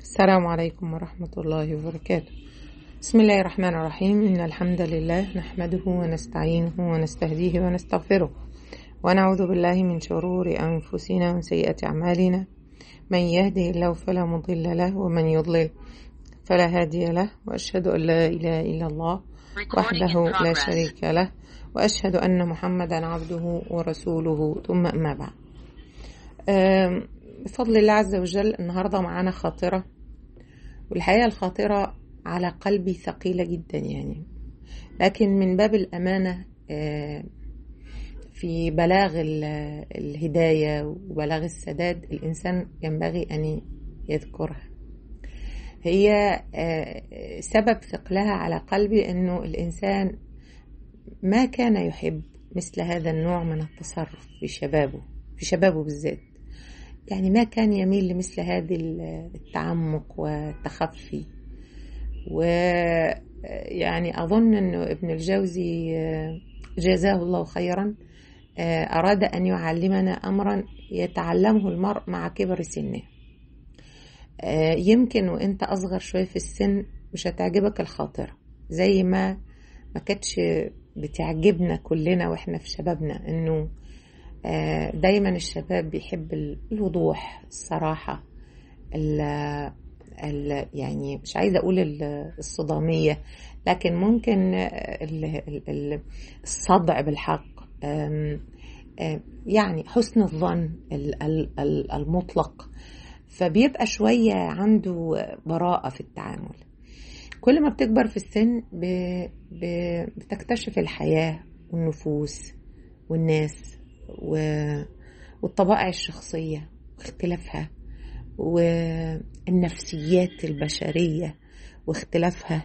السلام عليكم ورحمة الله وبركاته بسم الله الرحمن الرحيم إن الحمد لله نحمده ونستعينه ونستهديه ونستغفره ونعوذ بالله من شرور أنفسنا ومن سيئات أعمالنا من يهده الله فلا مضل له ومن يضلل فلا هادي له وأشهد أن لا إله إلا الله وحده لا شريك له وأشهد أن محمدا عبده ورسوله ثم أما بعد أم، بفضل الله عز وجل النهاردة معانا خاطرة والحقيقة الخاطرة على قلبي ثقيلة جدا يعني لكن من باب الأمانة آه، في بلاغ ال- الهداية وبلاغ السداد الإنسان ينبغي أن يذكرها هي آه، سبب ثقلها على قلبي أنه الإنسان ما كان يحب مثل هذا النوع من التصرف في شبابه في شبابه بالذات يعني ما كان يميل لمثل هذه التعمق والتخفي ويعني أظن أنه ابن الجوزي آه، جزاه الله خيرا آه، أراد أن يعلمنا أمرا يتعلمه المرء مع كبر سنه آه، يمكن وانت أصغر شوية في السن مش هتعجبك الخاطرة زي ما ما كانتش بتعجبنا كلنا واحنا في شبابنا انه آه، دايما الشباب بيحب ال- الوضوح الصراحة ال ال يعني مش عايزة أقول ال- الصدامية لكن ممكن ال- ال- ال- الصدع بالحق آم، آم، يعني حسن الظن ال- ال- ال- المطلق فبيبقى شوية عنده براءة في التعامل كل ما بتكبر في السن ب... ب... بتكتشف الحياة والنفوس والناس و... والطبائع الشخصية واختلافها والنفسيات البشرية واختلافها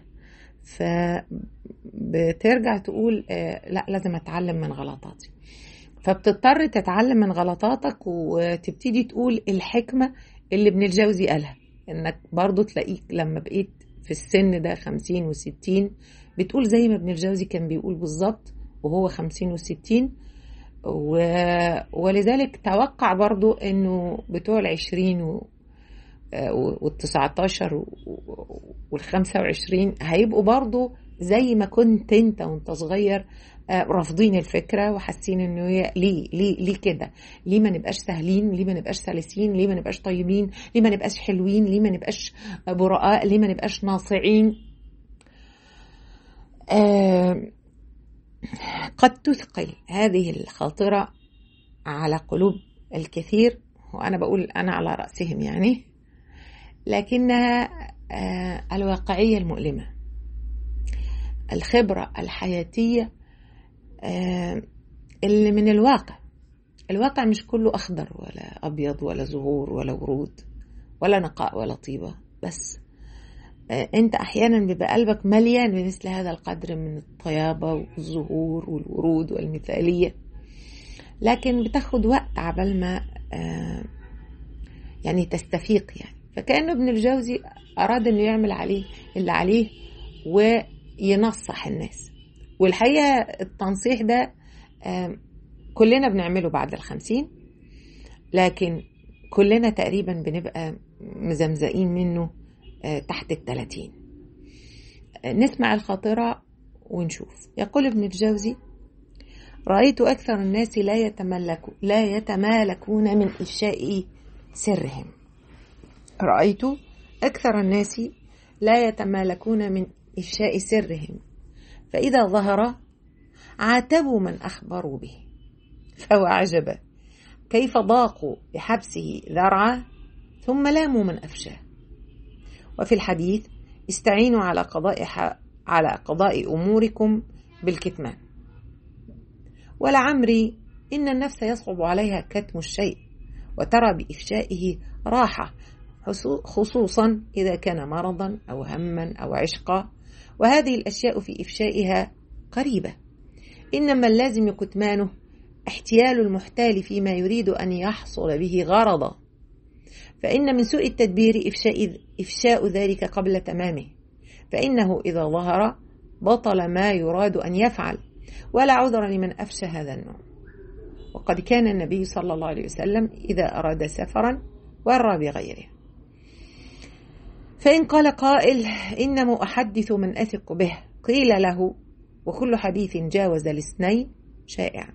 فبترجع تقول آه، لا لازم اتعلم من غلطاتي فبتضطر تتعلم من غلطاتك وتبتدي تقول الحكمة اللي ابن الجوزي قالها انك برضو تلاقيك لما بقيت في السن ده خمسين وستين بتقول زي ما ابن الجوزي كان بيقول بالظبط وهو خمسين وستين و... ولذلك توقع برضو انه بتوع العشرين و... والتسعتاشر والخمسة وعشرين هيبقوا برضو زي ما كنت انت وانت صغير آه، رافضين الفكرة وحاسين انه هي ليه ليه ليه كده ليه ما نبقاش سهلين ليه ما نبقاش سلسين ليه ما نبقاش طيبين ليه ما نبقاش حلوين ليه ما نبقاش براء ليه ما نبقاش ناصعين آه، قد تثقل هذه الخاطرة على قلوب الكثير وأنا بقول أنا على رأسهم يعني لكنها آه، الواقعية المؤلمة الخبرة الحياتية آه، اللي من الواقع الواقع مش كله أخضر ولا أبيض ولا زهور ولا ورود ولا نقاء ولا طيبة بس آه، أنت أحيانا بيبقى قلبك مليان بمثل هذا القدر من الطيابة والزهور والورود والمثالية لكن بتاخد وقت عبال ما آه، يعني تستفيق يعني فكأنه ابن الجوزي أراد أنه يعمل عليه اللي عليه وينصح الناس والحقيقة التنصيح ده آم، كلنا بنعمله بعد الخمسين لكن كلنا تقريبا بنبقى مزمزقين منه آه، تحت التلاتين آه، نسمع الخاطرة ونشوف يقول ابن الجوزي رأيت أكثر الناس لا يتملك لا يتمالكون من إفشاء سرهم رأيت أكثر الناس لا يتمالكون من إفشاء سرهم فإذا ظهر عاتبوا من أخبروا به فهو عجبا كيف ضاقوا بحبسه ذرعا ثم لاموا من أفشاه وفي الحديث استعينوا على قضاء ح- على قضاء أموركم بالكتمان ولعمري إن النفس يصعب عليها كتم الشيء وترى بإفشائه راحة خصو- خصوصا إذا كان مرضا أو هما أو عشقا وهذه الأشياء في إفشائها قريبة إنما اللازم كتمانه احتيال المحتال فيما يريد أن يحصل به غرضا فإن من سوء التدبير إفشاء, إفشاء ذلك قبل تمامه فإنه إذا ظهر بطل ما يراد أن يفعل ولا عذر لمن أفشى هذا النوع وقد كان النبي صلى الله عليه وسلم إذا أراد سفرا ورى بغيره فإن قال قائل إنما أحدث من أثق به قيل له وكل حديث جاوز الاثنين شائع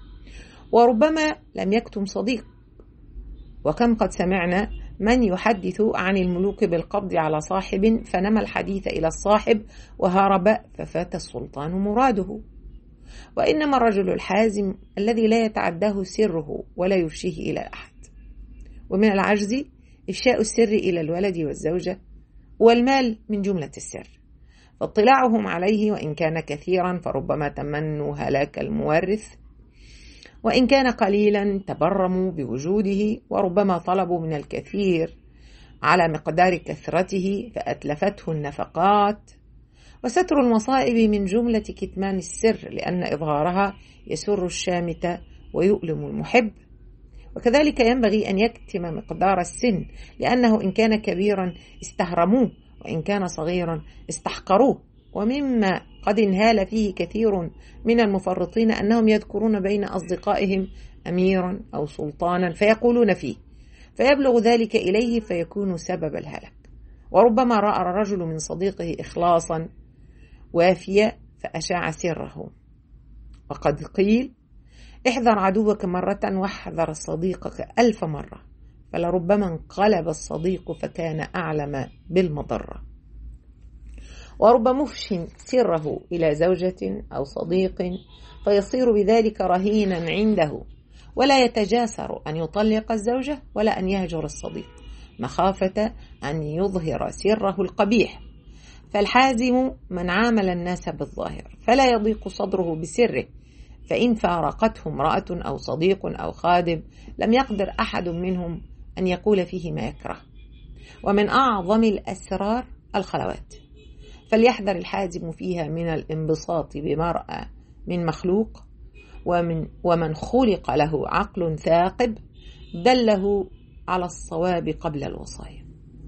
وربما لم يكتم صديق وكم قد سمعنا من يحدث عن الملوك بالقبض على صاحب فنمى الحديث إلى الصاحب وهرب ففات السلطان مراده وإنما الرجل الحازم الذي لا يتعداه سره ولا يفشيه إلى أحد ومن العجز إفشاء السر إلى الولد والزوجة والمال من جملة السر فاطلاعهم عليه وإن كان كثيرا فربما تمنوا هلاك المورث وإن كان قليلا تبرموا بوجوده وربما طلبوا من الكثير على مقدار كثرته فأتلفته النفقات وستر المصائب من جملة كتمان السر لأن إظهارها يسر الشامت ويؤلم المحب وكذلك ينبغي أن يكتم مقدار السن لأنه إن كان كبيرا استهرموه وإن كان صغيرا استحقروه ومما قد انهال فيه كثير من المفرطين أنهم يذكرون بين أصدقائهم أميرا أو سلطانا فيقولون فيه فيبلغ ذلك إليه فيكون سبب الهلك وربما رأى الرجل من صديقه إخلاصا وافيا فأشاع سره وقد قيل احذر عدوك مرة واحذر صديقك ألف مرة فلربما انقلب الصديق فكان أعلم بالمضرة ورب مفش سره إلى زوجة أو صديق فيصير بذلك رهينا عنده ولا يتجاسر أن يطلق الزوجة ولا أن يهجر الصديق مخافة أن يظهر سره القبيح فالحازم من عامل الناس بالظاهر فلا يضيق صدره بسره فإن فارقته امرأة أو صديق أو خادم لم يقدر أحد منهم أن يقول فيه ما يكره ومن أعظم الأسرار الخلوات فليحذر الحازم فيها من الانبساط بمرأة من مخلوق ومن ومن خلق له عقل ثاقب دله على الصواب قبل الوصايا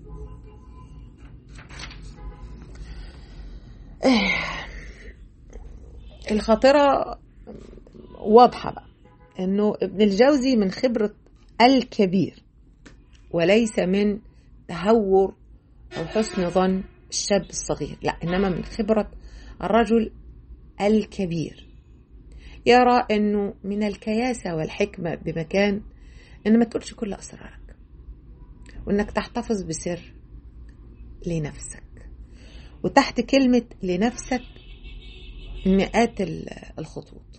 الخاطرة واضحة بقى انه ابن الجوزي من خبرة الكبير وليس من تهور او حسن ظن الشاب الصغير لا انما من خبرة الرجل الكبير يرى انه من الكياسة والحكمة بمكان ان ما تقولش كل اسرارك وانك تحتفظ بسر لنفسك وتحت كلمة لنفسك مئات الخطوط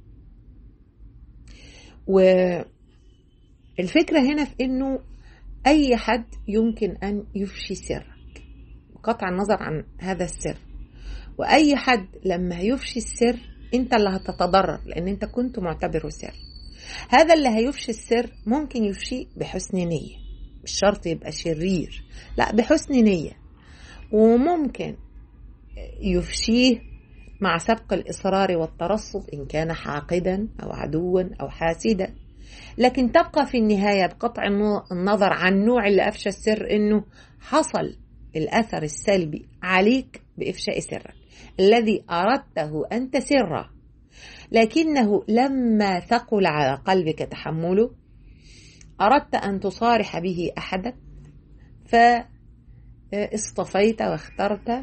والفكرة هنا في انه اي حد يمكن ان يفشي سرك بقطع النظر عن هذا السر واي حد لما يفشي السر انت اللي هتتضرر لان انت كنت معتبره سر هذا اللي هيفشي السر ممكن يفشي بحسن نية مش شرط يبقى شرير لا بحسن نية وممكن يفشيه مع سبق الإصرار والترصد إن كان حاقدا أو عدوا أو حاسدا لكن تبقى في النهاية بقطع النظر عن نوع اللي أفشى السر إنه حصل الأثر السلبي عليك بإفشاء سرك الذي أردته أن تسره لكنه لما ثقل على قلبك تحمله أردت أن تصارح به أحدا فاصطفيت واخترت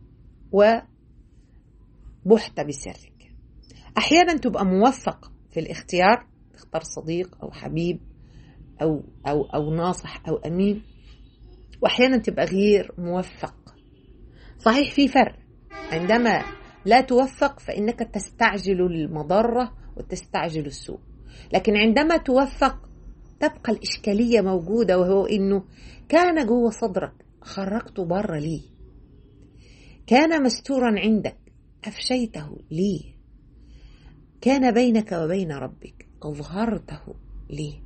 وبحت بسرك أحيانا تبقى موفق في الاختيار تختار صديق أو حبيب أو أو أو ناصح أو أمين وأحيانا تبقى غير موفق صحيح في فرق عندما لا توفق فإنك تستعجل المضرة وتستعجل السوء لكن عندما توفق تبقى الإشكالية موجودة وهو إنه كان جوه صدرك خرجته بره ليه كان مستورا عندك أفشيته ليه كان بينك وبين ربك أظهرته ليه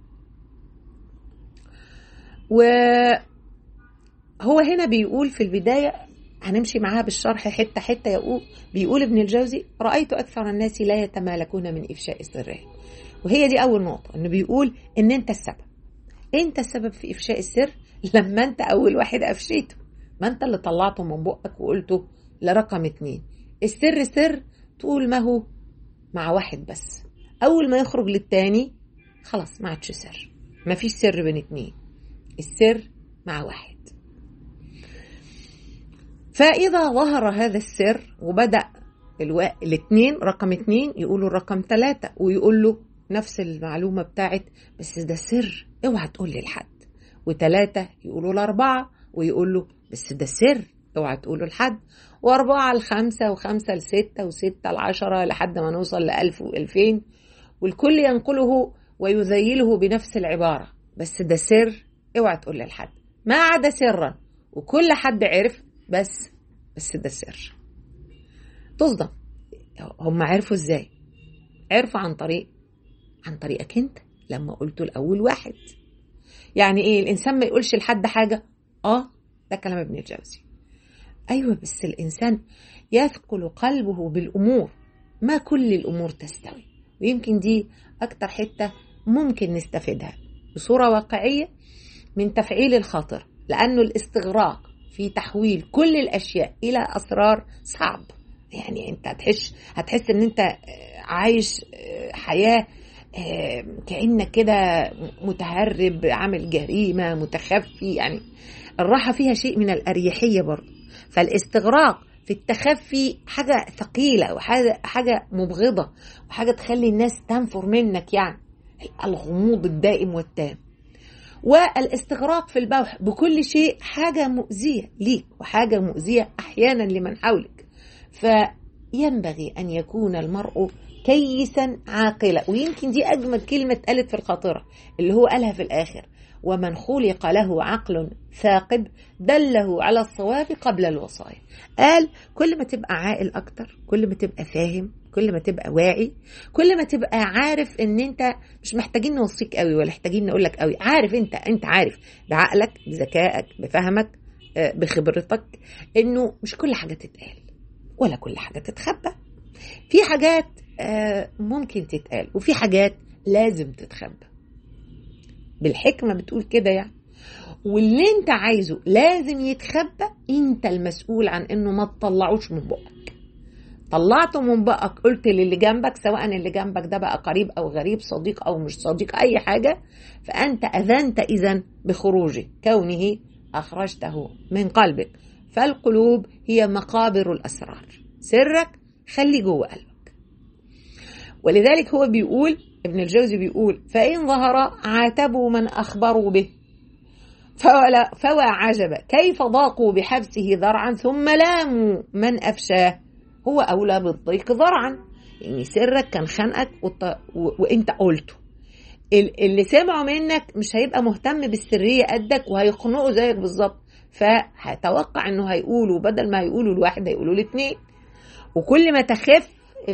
وهو هنا بيقول في البداية هنمشي معاها بالشرح حتة حتة يقول بيقول ابن الجوزي رأيت أكثر الناس لا يتمالكون من إفشاء سرهم وهي دي أول نقطة إنه بيقول إن أنت السبب أنت السبب في إفشاء السر لما أنت أول واحد أفشيته ما أنت اللي طلعته من بقك وقلته لرقم اتنين السر سر طول ما هو مع واحد بس أول ما يخرج للتاني خلاص ما عادش سر ما فيش سر بين اتنين السر مع واحد فإذا ظهر هذا السر وبدأ الو... الاثنين رقم اثنين يقولوا الرقم ثلاثة ويقول له نفس المعلومة بتاعت بس ده سر اوعى تقول لي لحد وثلاثة يقولوا الأربعة ويقول له بس ده سر اوعى تقوله لحد وأربعة لخمسة وخمسة لستة وستة لعشرة لحد ما نوصل لألف وألفين والكل ينقله ويذيله بنفس العبارة بس ده سر اوعى تقول لحد ما عدا سرا وكل حد عرف بس بس ده سر تصدم هم عرفوا ازاي عرفوا عن طريق عن طريقك انت لما قلته الاول واحد يعني ايه الانسان ما يقولش لحد حاجه اه ده كلام ابن الجوزي ايوه بس الانسان يثقل قلبه بالامور ما كل الامور تستوي ويمكن دي اكتر حته ممكن نستفيدها بصوره واقعيه من تفعيل الخاطر لانه الاستغراق في تحويل كل الاشياء الى اسرار صعب يعني انت هتحس هتحس ان انت عايش حياه كانك كده متهرب عامل جريمه متخفي يعني الراحه فيها شيء من الاريحيه برضه فالاستغراق في التخفي حاجه ثقيله وحاجه حاجه مبغضه وحاجه تخلي الناس تنفر منك يعني الغموض الدائم والتام والاستغراق في البوح بكل شيء حاجة مؤذية ليك وحاجة مؤذية أحيانا لمن حولك فينبغي أن يكون المرء كيسا عاقلا ويمكن دي أجمل كلمة قالت في الخاطرة اللي هو قالها في الآخر ومن خلق له عقل ثاقب دله على الصواب قبل الوصايا قال كل ما تبقى عاقل أكتر كل ما تبقى فاهم كل ما تبقى واعي كل ما تبقى عارف ان انت مش محتاجين نوصيك قوي ولا محتاجين نقول لك قوي عارف انت انت عارف بعقلك بذكائك بفهمك بخبرتك انه مش كل حاجه تتقال ولا كل حاجه تتخبى في حاجات ممكن تتقال وفي حاجات لازم تتخبى بالحكمه بتقول كده يعني واللي انت عايزه لازم يتخبى انت المسؤول عن انه ما تطلعوش من بقك طلعته من بقك قلت للي جنبك سواء اللي جنبك ده بقى قريب او غريب صديق او مش صديق اي حاجه فانت اذنت اذا بخروجه كونه اخرجته من قلبك فالقلوب هي مقابر الاسرار سرك خلي جوه قلبك ولذلك هو بيقول ابن الجوزي بيقول فان ظهر عاتبوا من اخبروا به فولا فوا عجب كيف ضاقوا بحبسه ذرعا ثم لاموا من افشاه هو أولى بالضيق ذرعا يعني سرك كان خانقك وط... و... وانت قلته اللي سمعوا منك مش هيبقى مهتم بالسرية قدك وهيخنقوا زيك بالظبط فهتوقع انه هيقولوا بدل ما هيقولوا الواحد هيقولوا الاثنين وكل ما تخف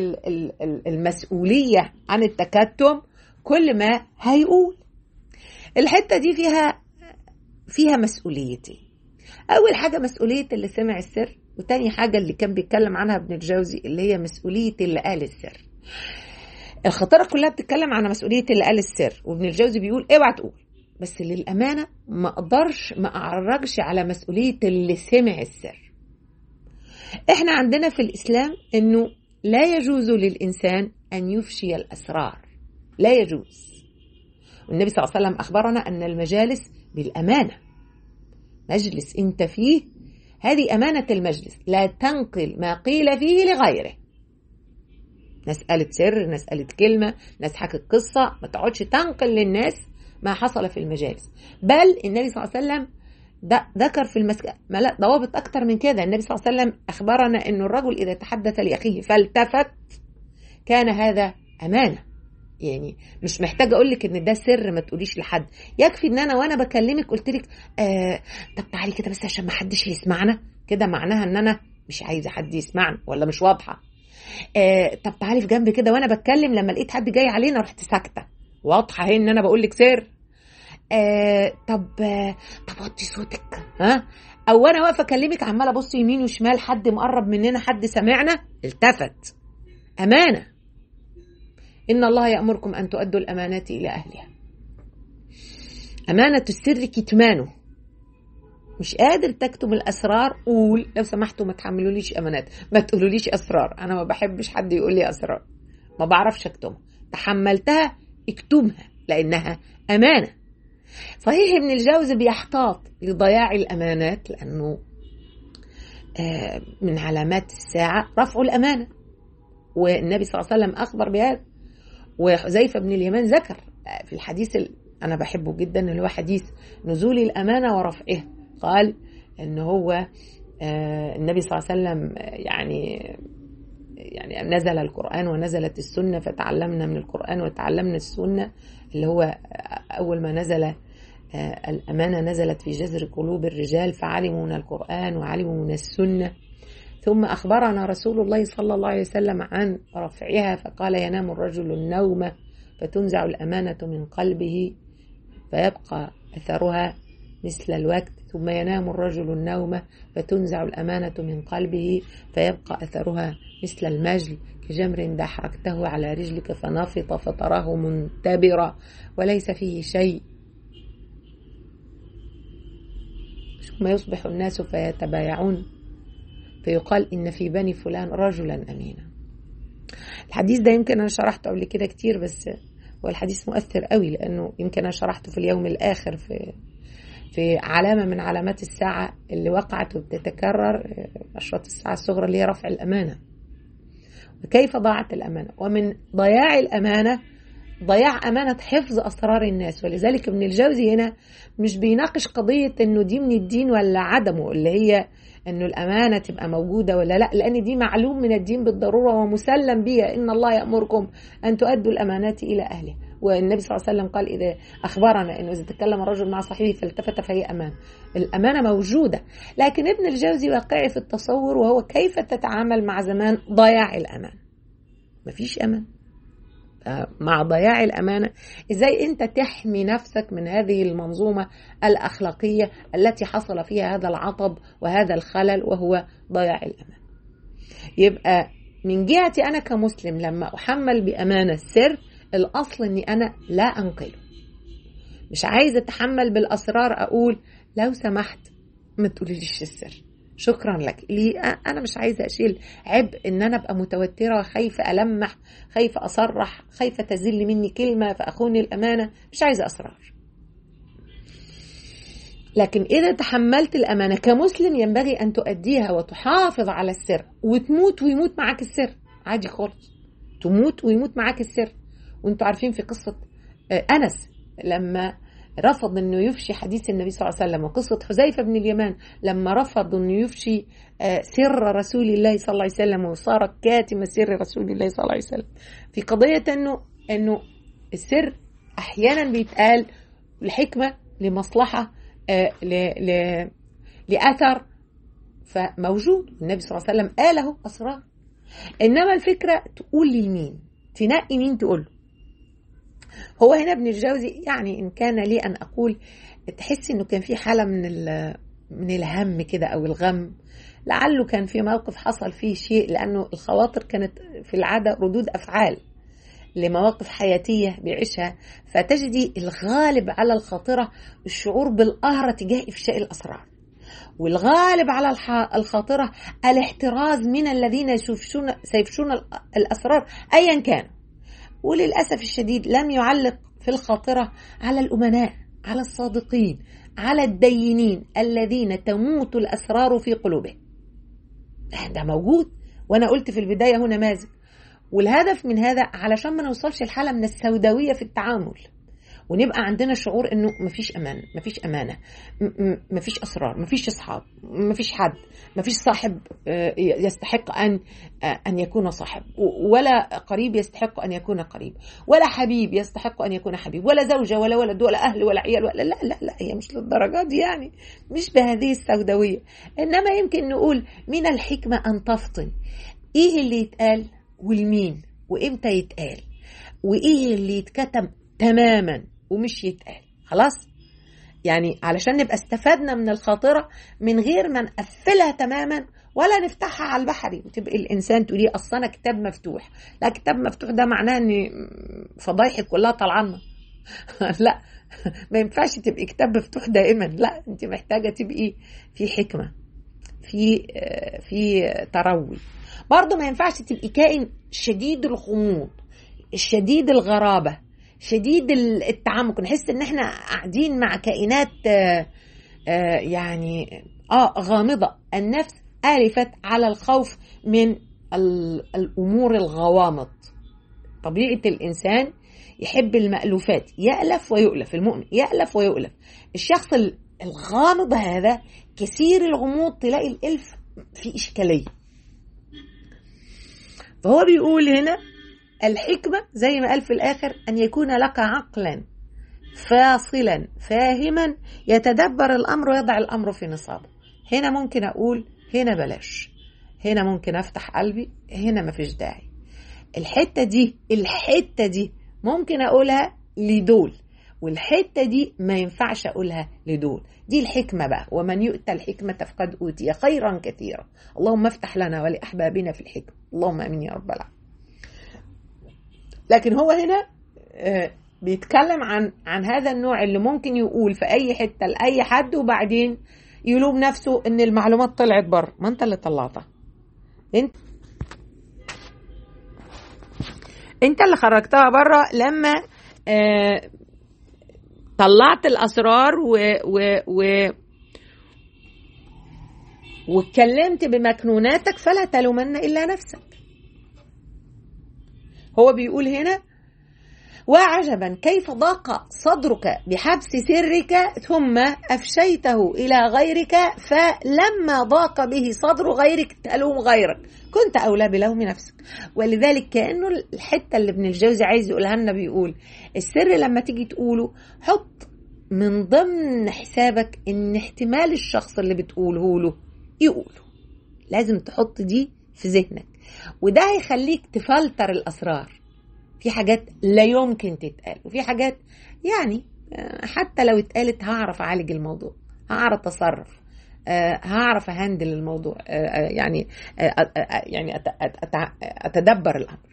المسؤولية عن التكتم كل ما هيقول الحتة دي فيها فيها مسؤوليتين أول حاجة مسؤولية اللي سمع السر وتاني حاجة اللي كان بيتكلم عنها ابن الجوزي اللي هي مسؤولية اللي قال السر الخطيرة كلها بتتكلم عن مسؤولية اللي قال السر وابن الجوزي بيقول اوعى تقول بس للأمانة ما أقدرش ما أعرجش على مسؤولية اللي سمع السر احنا عندنا في الإسلام انه لا يجوز للإنسان أن يفشي الأسرار لا يجوز والنبي صلى الله عليه وسلم أخبرنا أن المجالس بالأمانة مجلس أنت فيه هذه أمانة المجلس لا تنقل ما قيل فيه لغيره ناس قالت سر ناس قالت كلمة ناس حكت قصة ما تقعدش تنقل للناس ما حصل في المجالس بل النبي صلى الله عليه وسلم ذكر في المسجد لا ضوابط أكتر من كده النبي صلى الله عليه وسلم أخبرنا أن الرجل إذا تحدث لأخيه فالتفت كان هذا أمانة يعني مش محتاجه اقول لك ان ده سر ما تقوليش لحد يكفي ان انا وانا بكلمك قلت لك آه طب تعالي كده بس عشان ما حدش يسمعنا كده معناها ان انا مش عايزه حد يسمعنا ولا مش واضحه آه طب تعالي في جنب كده وانا بتكلم لما لقيت حد جاي علينا رحت ساكته واضحه اهي ان انا بقول لك سر آه طب آه طب وطي صوتك ها او انا واقفه اكلمك عماله ابص يمين وشمال حد مقرب مننا حد سمعنا التفت امانه إن الله يأمركم أن تؤدوا الأمانات إلى أهلها أمانة السر كتمانه مش قادر تكتم الأسرار قول لو سمحتوا ما تحملوليش أمانات ما تقولوليش أسرار أنا ما بحبش حد يقول لي أسرار ما بعرفش أكتمها تحملتها اكتمها لأنها أمانة صحيح ابن الجوزي بيحتاط لضياع الأمانات لأنه من علامات الساعة رفع الأمانة والنبي صلى الله عليه وسلم أخبر بهذا وحذيفة بن اليمان ذكر في الحديث اللي أنا بحبه جدا اللي هو حديث نزول الأمانة ورفعها قال إن هو النبي صلى الله عليه وسلم يعني يعني نزل القرآن ونزلت السنة فتعلمنا من القرآن وتعلمنا السنة اللي هو أول ما نزل الأمانة نزلت في جذر قلوب الرجال فعلموا من القرآن وعلموا من السنة ثم أخبرنا رسول الله صلى الله عليه وسلم عن رفعها فقال ينام الرجل النوم فتنزع الأمانة من قلبه فيبقى أثرها مثل الوقت ثم ينام الرجل النوم فتنزع الأمانة من قلبه فيبقى أثرها مثل المجل كجمر دحرجته على رجلك فنفط فتراه منتبرا وليس فيه شيء ثم يصبح الناس فيتبايعون فيقال إن في بني فلان رجلا أمينا الحديث ده يمكن أنا شرحته قبل كده كتير بس هو الحديث مؤثر قوي لأنه يمكن أنا شرحته في اليوم الآخر في في علامة من علامات الساعة اللي وقعت وبتتكرر أشراط الساعة الصغرى اللي هي رفع الأمانة وكيف ضاعت الأمانة ومن ضياع الأمانة ضياع أمانة حفظ أسرار الناس ولذلك ابن الجوزي هنا مش بيناقش قضية إنه دي من الدين ولا عدمه اللي هي إنه الأمانة تبقى موجودة ولا لا لأن دي معلوم من الدين بالضرورة ومسلم بها إن الله يأمركم أن تؤدوا الأمانات إلى أهلها والنبي صلى الله عليه وسلم قال إذا أخبرنا إنه إذا تكلم الرجل مع صاحبه فالتفت فهي أمان الأمانة موجودة لكن ابن الجوزي واقعي في التصور وهو كيف تتعامل مع زمان ضياع الأمان مفيش أمان مع ضياع الأمانة إزاي أنت تحمي نفسك من هذه المنظومة الأخلاقية التي حصل فيها هذا العطب وهذا الخلل وهو ضياع الأمان يبقى من جهتي أنا كمسلم لما أحمل بأمانة سر الأصل أني أنا لا أنقله مش عايزة أتحمل بالأسرار أقول لو سمحت ما تقوليليش السر شكرا لك لي انا مش عايزه اشيل عبء ان انا ابقى متوتره خايفه المح خايفه اصرح خايفه تزل مني كلمه فاخوني الامانه مش عايزه اسرار لكن اذا تحملت الامانه كمسلم ينبغي ان تؤديها وتحافظ على السر وتموت ويموت معاك السر عادي خالص تموت ويموت معاك السر وانتوا عارفين في قصه انس لما رفض انه يفشي حديث النبي صلى الله عليه وسلم وقصه حذيفه بن اليمان لما رفض انه يفشي سر رسول الله صلى الله عليه وسلم وصار كاتم سر رسول الله صلى الله عليه وسلم في قضيه انه انه السر احيانا بيتقال لحكمه لمصلحه ل ل لاثر فموجود النبي صلى الله عليه وسلم قاله اسرار انما الفكره تقول لمين تنقي مين تقول له هو هنا ابن الجوزي يعني ان كان لي ان اقول تحسي انه كان في حاله من من الهم كده او الغم لعله كان في موقف حصل فيه شيء لانه الخواطر كانت في العاده ردود افعال لمواقف حياتيه بيعيشها فتجدي الغالب على الخاطره الشعور بالقهره تجاه افشاء الاسرار والغالب على الخاطره الاحتراز من الذين يفشون سيفشون الاسرار ايا كان وللأسف الشديد لم يعلق في الخاطرة على الأمناء على الصادقين على الدينين الذين تموت الأسرار في قلوبهم ده موجود وأنا قلت في البداية هنا نماذج والهدف من هذا علشان ما نوصلش الحالة من السوداوية في التعامل ونبقى عندنا شعور انه مفيش امان مفيش امانه مفيش اسرار مفيش اصحاب مفيش حد مفيش صاحب يستحق ان ان يكون صاحب ولا قريب يستحق ان يكون قريب ولا حبيب يستحق ان يكون حبيب ولا زوجه ولا ولد ولا اهل ولا عيال ولا لا لا لا هي مش للدرجات دي يعني مش بهذه السوداويه انما يمكن نقول من الحكمه ان تفطن ايه اللي يتقال والمين وامتى يتقال وايه اللي يتكتم تماما ومش يتقال خلاص يعني علشان نبقى استفدنا من الخاطرة من غير ما نقفلها تماما ولا نفتحها على البحري وتبقى الانسان تقولي اصل انا كتاب مفتوح لا كتاب مفتوح ده معناه ان فضايحك كلها طالعه لا ما ينفعش تبقي كتاب مفتوح دائما لا انت محتاجه تبقي في حكمه في في تروي برضه ما ينفعش تبقي كائن شديد الغموض شديد الغرابه شديد التعمق نحس ان احنا قاعدين مع كائنات آآ آآ يعني اه غامضه النفس ألفت على الخوف من الأمور الغوامض طبيعة الإنسان يحب المألوفات يألف ويؤلف المؤمن يألف ويؤلف الشخص الغامض هذا كثير الغموض تلاقي الإلف في إشكالية فهو بيقول هنا الحكمة زي ما قال في الآخر أن يكون لك عقلا فاصلا فاهما يتدبر الأمر ويضع الأمر في نصابه هنا ممكن أقول هنا بلاش هنا ممكن أفتح قلبي هنا مفيش داعي الحتة دي الحتة دي ممكن أقولها لدول والحتة دي ما ينفعش أقولها لدول دي الحكمة بقى ومن يؤتى الحكمة فقد أوتي خيرا كثيرا اللهم افتح لنا ولأحبابنا في الحكمة اللهم أمين يا رب العالمين لكن هو هنا بيتكلم عن عن هذا النوع اللي ممكن يقول في أي حتة لأي حد وبعدين يلوم نفسه إن المعلومات طلعت بره ما أنت اللي طلعتها انت انت اللي خرجتها بره لما آه طلعت الاسرار و و و واتكلمت بمكنوناتك فلا تلومن الا نفسك هو بيقول هنا وعجبا كيف ضاق صدرك بحبس سرك ثم افشيته الى غيرك فلما ضاق به صدر غيرك تلوم غيرك كنت اولى بلوم نفسك ولذلك كانه الحته اللي ابن الجوزي عايز يقولها لنا بيقول السر لما تيجي تقوله حط من ضمن حسابك ان احتمال الشخص اللي بتقوله له يقوله لازم تحط دي في ذهنك وده هيخليك تفلتر الاسرار في حاجات لا يمكن تتقال وفي حاجات يعني حتى لو اتقالت هعرف اعالج الموضوع هعرف اتصرف هعرف اهندل الموضوع يعني يعني اتدبر الامر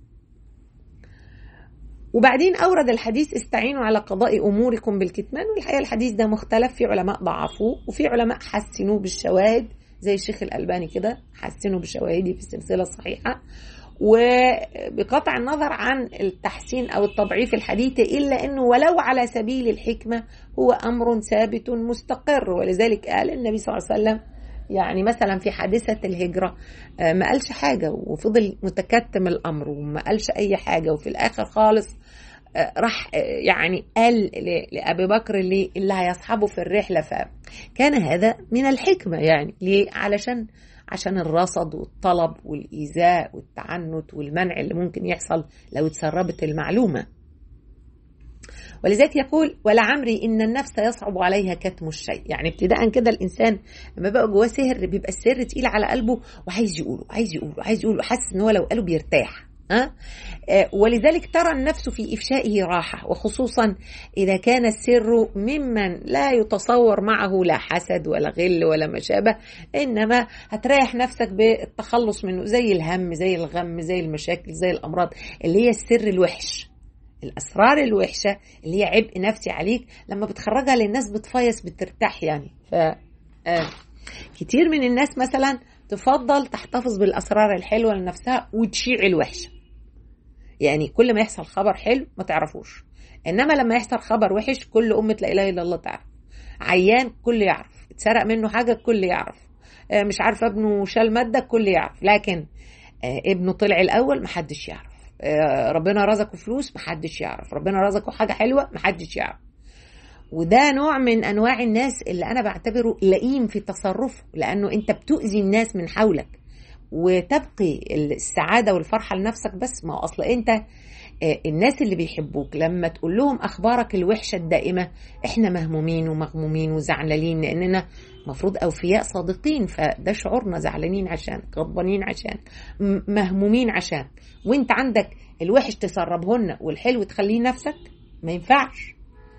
وبعدين اورد الحديث استعينوا على قضاء اموركم بالكتمان والحقيقه الحديث ده مختلف في علماء ضعفوه وفي علماء حسنوه بالشواهد زي الشيخ الالباني كده حسنوا بشواهده في السلسله الصحيحه وبقطع النظر عن التحسين او التضعيف الحديث الا انه ولو على سبيل الحكمه هو امر ثابت مستقر ولذلك قال النبي صلى الله عليه وسلم يعني مثلا في حادثة الهجرة ما قالش حاجة وفضل متكتم الأمر وما قالش أي حاجة وفي الآخر خالص راح يعني قال لأبي بكر اللي, اللي هيصحبه في الرحلة فكان هذا من الحكمة يعني ليه علشان عشان الرصد والطلب والإيذاء والتعنت والمنع اللي ممكن يحصل لو اتسربت المعلومة ولذلك يقول ولعمري إن النفس يصعب عليها كتم الشيء يعني ابتداء كده الإنسان لما بقى جواه سهر بيبقى السر تقيل على قلبه وعايز يقوله عايز يقوله عايز يقوله حاسس إن هو لو قاله بيرتاح أه؟ ولذلك ترى النفس في إفشائه راحة وخصوصا إذا كان السر ممن لا يتصور معه لا حسد ولا غل ولا ما شابه إنما هتريح نفسك بالتخلص منه زي الهم زي الغم زي المشاكل زي الأمراض اللي هي السر الوحش الأسرار الوحشة اللي هي عبء نفسي عليك لما بتخرجها للناس بتفيص بترتاح يعني ف آه. كتير من الناس مثلا تفضل تحتفظ بالأسرار الحلوة لنفسها وتشيع الوحشة يعني كل ما يحصل خبر حلو ما تعرفوش انما لما يحصل خبر وحش كل امه لا اله الا الله تعرف عيان كل يعرف اتسرق منه حاجه الكل يعرف مش عارفه ابنه شال ماده الكل يعرف لكن ابنه طلع الاول محدش يعرف ربنا رزقه فلوس محدش يعرف ربنا رزقه حاجه حلوه محدش يعرف وده نوع من انواع الناس اللي انا بعتبره لئيم في تصرفه لانه انت بتؤذي الناس من حولك وتبقي السعاده والفرحه لنفسك بس ما اصل انت الناس اللي بيحبوك لما تقول لهم اخبارك الوحشه الدائمه احنا مهمومين ومغمومين وزعلانين لاننا مفروض اوفياء صادقين فده شعورنا زعلانين عشان غضبانين عشان مهمومين عشان وانت عندك الوحش تسربهن والحلو تخليه نفسك ما ينفعش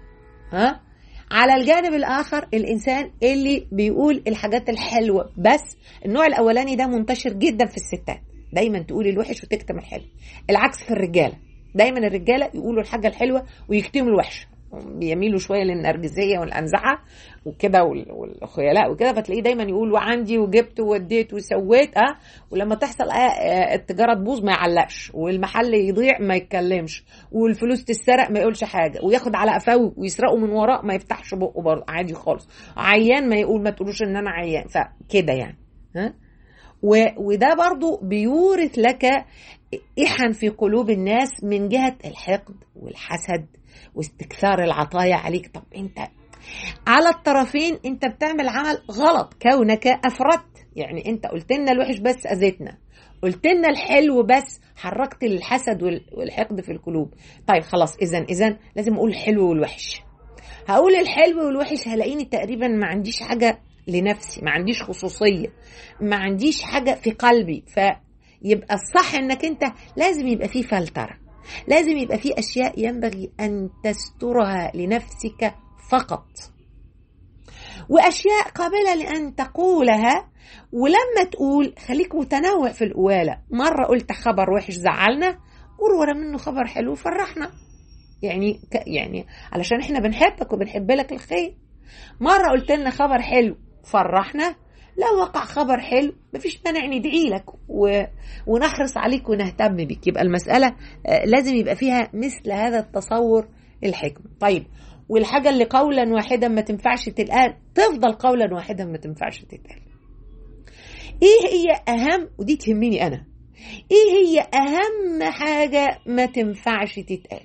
ها على الجانب الاخر الانسان اللي بيقول الحاجات الحلوه بس النوع الاولاني ده منتشر جدا في الستات دايما تقول الوحش وتكتم الحلو العكس في الرجاله دايما الرجاله يقولوا الحاجه الحلوه ويكتموا الوحشه بيميلوا شويه للنرجسيه والانزعه وكده والخيلاء وكده فتلاقيه دايما يقول وعندي وجبت ووديت وسويت اه ولما تحصل آه التجاره تبوظ ما يعلقش والمحل يضيع ما يتكلمش والفلوس تتسرق ما يقولش حاجه وياخد على قفاه ويسرقه من وراه ما يفتحش بقه برضه عادي خالص عيان ما يقول ما تقولوش ان انا عيان فكده يعني ها و... وده برضو بيورث لك إحن في قلوب الناس من جهة الحقد والحسد واستكثار العطايا عليك طب انت على الطرفين انت بتعمل عمل غلط كونك افردت يعني انت قلت لنا الوحش بس اذيتنا قلت لنا الحلو بس حركت الحسد والحقد في القلوب طيب خلاص اذا اذا لازم اقول الحلو والوحش هقول الحلو والوحش هلاقيني تقريبا ما عنديش حاجه لنفسي ما عنديش خصوصيه ما عنديش حاجه في قلبي فيبقى الصح انك انت لازم يبقى فيه فلتره لازم يبقى فيه اشياء ينبغي ان تسترها لنفسك فقط واشياء قابله لان تقولها ولما تقول خليك متنوع في القواله مره قلت خبر وحش زعلنا قول ورا منه خبر حلو فرحنا يعني يعني علشان احنا بنحبك وبنحب لك الخير مره قلت لنا خبر حلو فرحنا لو وقع خبر حلو مفيش مانع ندعي لك و... ونحرص عليك ونهتم بك يبقى المسألة لازم يبقى فيها مثل هذا التصور الحكم طيب والحاجة اللي قولا واحدا ما تنفعش تتقال تفضل قولا واحدا ما تنفعش تتقال ايه هي اهم ودي تهمني انا ايه هي اهم حاجة ما تنفعش تتقال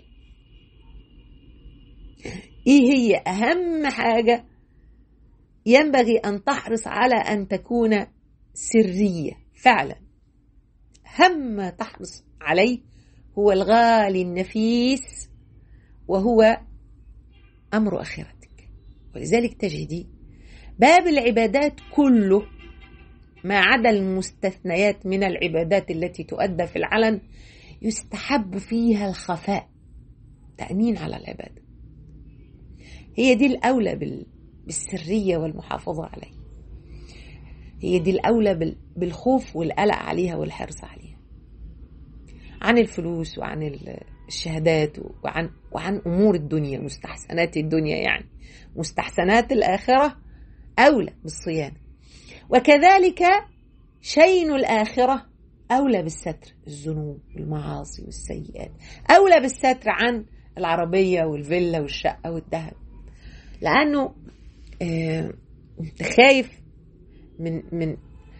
ايه هي اهم حاجة ينبغي ان تحرص على ان تكون سرية فعلا هم تحرص عليه هو الغالي النفيس وهو امر اخرتك ولذلك تجدي باب العبادات كله ما عدا المستثنيات من العبادات التي تؤدى في العلن يستحب فيها الخفاء تأمين على العبادة هي دي الأولى بالسرية والمحافظة عليه هي دي الأولى بالخوف والقلق عليها والحرص عليها عن الفلوس وعن الشهادات وعن وعن امور الدنيا مستحسنات الدنيا يعني مستحسنات الاخره اولى بالصيانه وكذلك شين الاخره اولى بالستر الذنوب والمعاصي والسيئات اولى بالستر عن العربيه والفيلا والشقه والذهب لانه آه انت خايف من من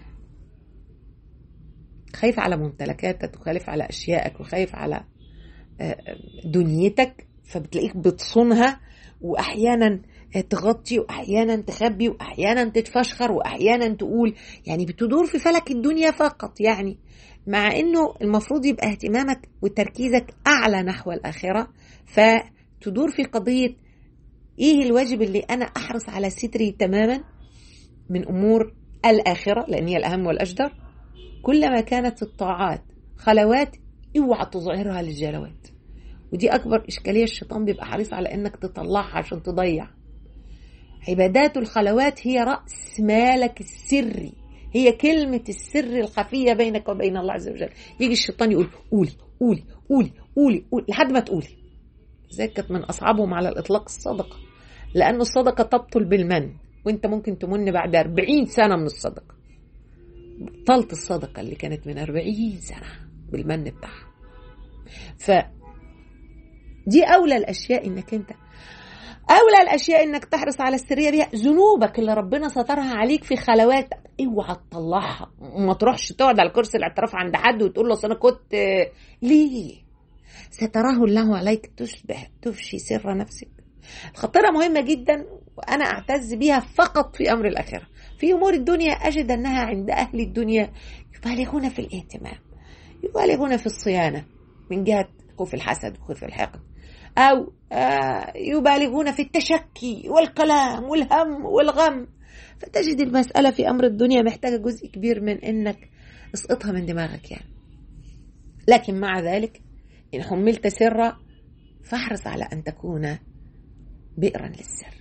خايف على ممتلكاتك وخايف على اشيائك وخايف على دنيتك فبتلاقيك بتصونها واحيانا تغطي واحيانا تخبي واحيانا تتفشخر واحيانا تقول يعني بتدور في فلك الدنيا فقط يعني مع انه المفروض يبقى اهتمامك وتركيزك اعلى نحو الاخره فتدور في قضيه ايه الواجب اللي انا احرص على ستري تماما من امور الاخره لان هي الاهم والاجدر كلما كانت الطاعات خلوات اوعى تظهرها للجلوات ودي اكبر اشكاليه الشيطان بيبقى حريص على انك تطلعها عشان تضيع عبادات الخلوات هي راس مالك السري هي كلمة السر الخفية بينك وبين الله عز وجل يجي الشيطان يقول قولي قولي قولي قولي, قولي لحد ما تقولي ذلك كانت من أصعبهم على الإطلاق الصدقة لأن الصدقة تبطل بالمن وانت ممكن تمن بعد أربعين سنة من الصدقة بطلت الصدقة اللي كانت من أربعين سنة بالمن بتاعها ف دي اولى الاشياء انك انت اولى الاشياء انك تحرص على السريه بيها ذنوبك اللي ربنا سترها عليك في خلواتك اوعى تطلعها ما تروحش تقعد على كرسي الاعتراف عند حد وتقول له انا كنت ليه ستراه الله عليك تشبه تفشي سر نفسك الخطيره مهمه جدا وانا اعتز بها فقط في امر الاخره في امور الدنيا اجد انها عند اهل الدنيا يبالغون في الاهتمام يبالغون في الصيانه من جهه خوف الحسد وخوف الحقد أو يبالغون في التشكي والكلام والهم والغم فتجد المسألة في أمر الدنيا محتاجة جزء كبير من إنك اسقطها من دماغك يعني لكن مع ذلك إن حملت سرا فاحرص على أن تكون بئرا للسر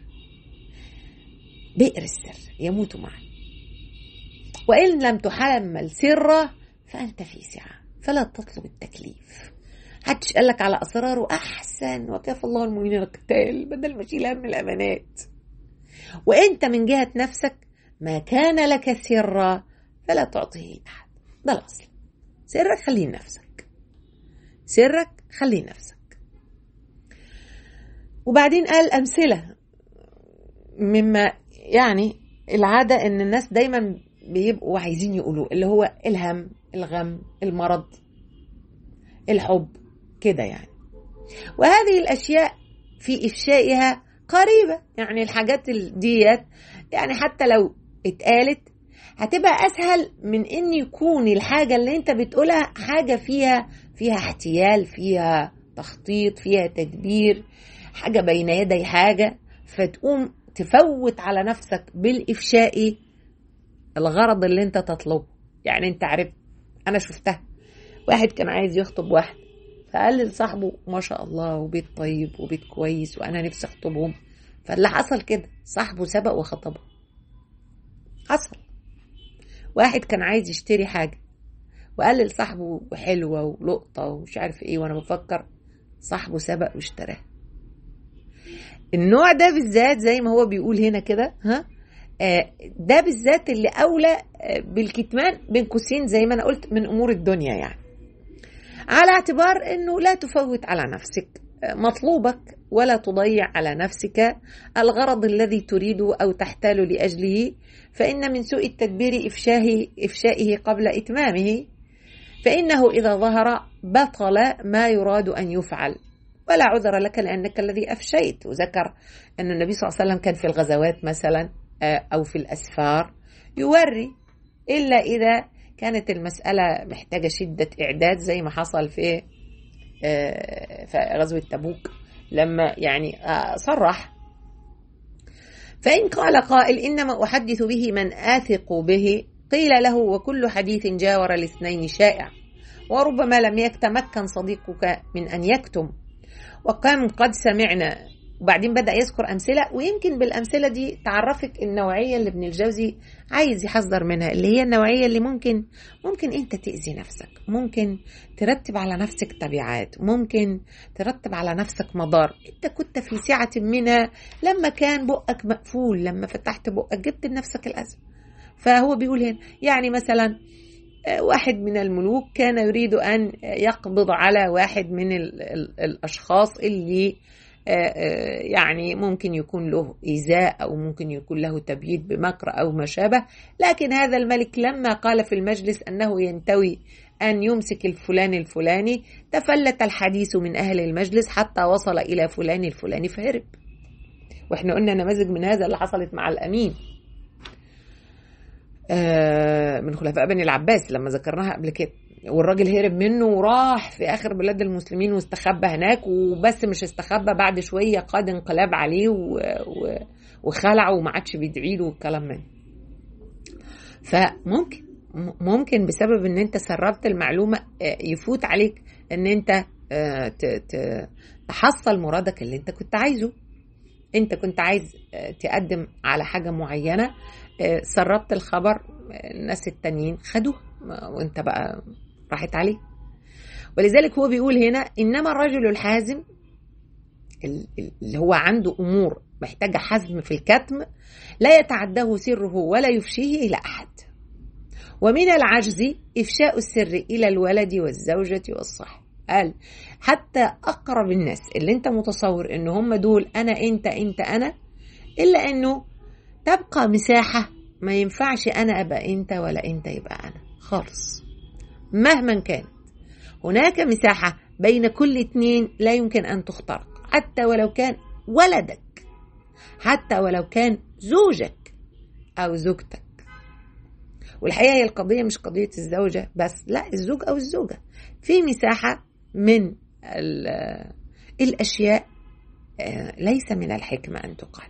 بئر السر يموت معك وإن لم تحمل سرا فأنت في سعة فلا تطلب التكليف حدش قال لك على اسراره احسن وكفى الله المؤمنين القتال بدل ما اشيل هم الامانات وانت من جهه نفسك ما كان لك سرا فلا تعطيه لاحد ده الاصل سرك خليه لنفسك سرك خليه لنفسك وبعدين قال امثله مما يعني العاده ان الناس دايما بيبقوا عايزين يقولوه اللي هو الهم الغم المرض الحب كده يعني وهذه الأشياء في إفشائها قريبة يعني الحاجات ديت يعني حتى لو اتقالت هتبقى أسهل من إن يكون الحاجة اللي أنت بتقولها حاجة فيها فيها احتيال فيها تخطيط فيها تدبير حاجة بين يدي حاجة فتقوم تفوت على نفسك بالإفشاء الغرض اللي أنت تطلبه يعني أنت عرفت أنا شفتها واحد كان عايز يخطب واحد فقال لصاحبه ما شاء الله وبيت طيب وبيت كويس وانا نفسي اخطبهم فاللي حصل كده صاحبه سبق وخطبه حصل واحد كان عايز يشتري حاجه وقال لصاحبه حلوه ولقطه ومش عارف ايه وانا بفكر صاحبه سبق واشتراها النوع ده بالذات زي ما هو بيقول هنا كده ها ده بالذات اللي اولى بالكتمان بين قوسين زي ما انا قلت من امور الدنيا يعني على اعتبار انه لا تفوت على نفسك مطلوبك ولا تضيع على نفسك الغرض الذي تريد او تحتال لاجله فان من سوء التدبير افشاه افشائه قبل اتمامه فانه اذا ظهر بطل ما يراد ان يفعل ولا عذر لك لانك الذي افشيت وذكر ان النبي صلى الله عليه وسلم كان في الغزوات مثلا او في الاسفار يوري الا اذا كانت المسألة محتاجة شدة إعداد زي ما حصل في في غزوة تبوك لما يعني صرح فإن قال قائل إنما أحدث به من آثق به قيل له وكل حديث جاور الاثنين شائع وربما لم يتمكن صديقك من أن يكتم وكم قد سمعنا وبعدين بدأ يذكر أمثلة ويمكن بالأمثلة دي تعرفك النوعية اللي ابن الجوزي عايز يحذر منها اللي هي النوعية اللي ممكن ممكن أنت تأذي نفسك ممكن ترتب على نفسك تبعات ممكن ترتب على نفسك مضار أنت كنت في سعة منها لما كان بقك مقفول لما فتحت بقك جبت لنفسك الأذى فهو بيقول هنا يعني مثلا واحد من الملوك كان يريد أن يقبض على واحد من الأشخاص اللي يعني ممكن يكون له إيذاء أو ممكن يكون له تبييت بمكر أو ما شابه لكن هذا الملك لما قال في المجلس أنه ينتوي أن يمسك الفلان الفلاني تفلت الحديث من أهل المجلس حتى وصل إلى فلان الفلاني فهرب وإحنا قلنا نماذج من هذا اللي حصلت مع الأمين من خلفاء بني العباس لما ذكرناها قبل كده والراجل هرب منه وراح في اخر بلاد المسلمين واستخبى هناك وبس مش استخبى بعد شويه قاد انقلاب عليه و... و... وخلعه وما عادش بيدعي له والكلام من فممكن ممكن بسبب ان انت سربت المعلومه يفوت عليك ان انت تحصل مرادك اللي انت كنت عايزه انت كنت عايز تقدم على حاجه معينه سربت الخبر الناس التانيين خدوه وانت بقى راحت عليه ولذلك هو بيقول هنا انما الرجل الحازم اللي هو عنده امور محتاجه حزم في الكتم لا يتعداه سره ولا يفشيه الى احد ومن العجز افشاء السر الى الولد والزوجه والصاحب قال حتى اقرب الناس اللي انت متصور ان هم دول انا انت انت انا الا انه تبقى مساحه ما ينفعش انا ابقى انت ولا انت يبقى انا خالص مهما كانت هناك مساحة بين كل اتنين لا يمكن أن تخترق حتى ولو كان ولدك حتى ولو كان زوجك أو زوجتك والحقيقة هي القضية مش قضية الزوجة بس لا الزوج أو الزوجة في مساحة من الأشياء ليس من الحكمة أن تقال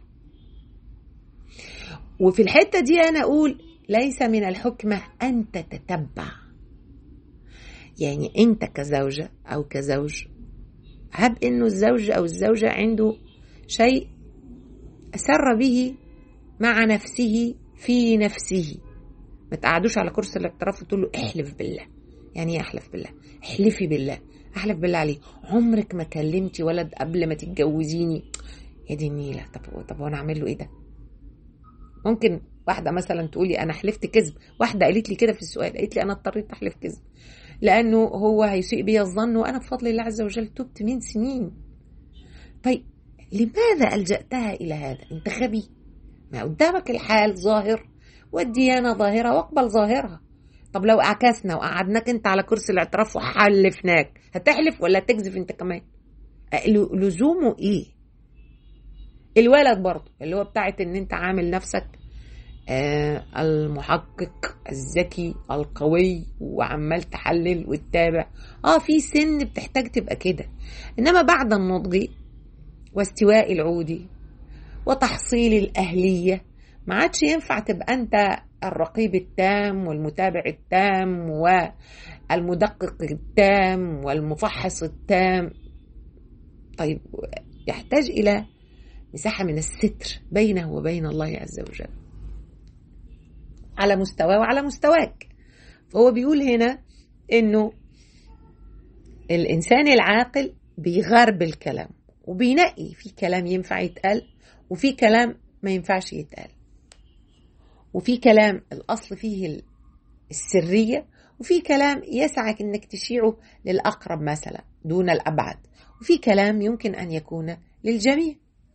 وفي الحتة دي أنا أقول ليس من الحكمة أن تتتبع يعني أنت كزوجة أو كزوج هب إنه الزوج أو الزوجة عنده شيء أسر به مع نفسه في نفسه ما تقعدوش على كرسي الاعتراف وتقول له احلف بالله يعني ايه احلف بالله احلفي بالله احلف بالله عليه عمرك ما كلمتي ولد قبل ما تتجوزيني يا دي النيله طب طب وانا اعمل له ايه ده ممكن واحدة مثلا تقولي أنا حلفت كذب واحدة قالت لي كده في السؤال قالت لي أنا اضطريت أحلف كذب لأنه هو هيسيء بي الظن وأنا بفضل الله عز وجل تبت من سنين طيب لماذا ألجأتها إلى هذا أنت غبي ما قدامك الحال ظاهر والديانة ظاهرة واقبل ظاهرها طب لو عكسنا وقعدناك انت على كرسي الاعتراف وحلفناك هتحلف ولا تكذب انت كمان لزومه ايه الولد برضه اللي هو بتاعت ان انت عامل نفسك آه المحقق الذكي القوي وعمال تحلل وتتابع اه في سن بتحتاج تبقى كده انما بعد النضج واستواء العود وتحصيل الاهليه ما عادش ينفع تبقى انت الرقيب التام والمتابع التام والمدقق التام والمفحص التام طيب يحتاج الى مساحه من الستر بينه وبين الله عز وجل على مستواه وعلى مستواك فهو بيقول هنا انه الانسان العاقل بيغرب الكلام وبينقي في كلام ينفع يتقال وفي كلام ما ينفعش يتقال وفي كلام الاصل فيه السريه وفي كلام يسعك انك تشيعه للاقرب مثلا دون الابعد وفي كلام يمكن ان يكون للجميع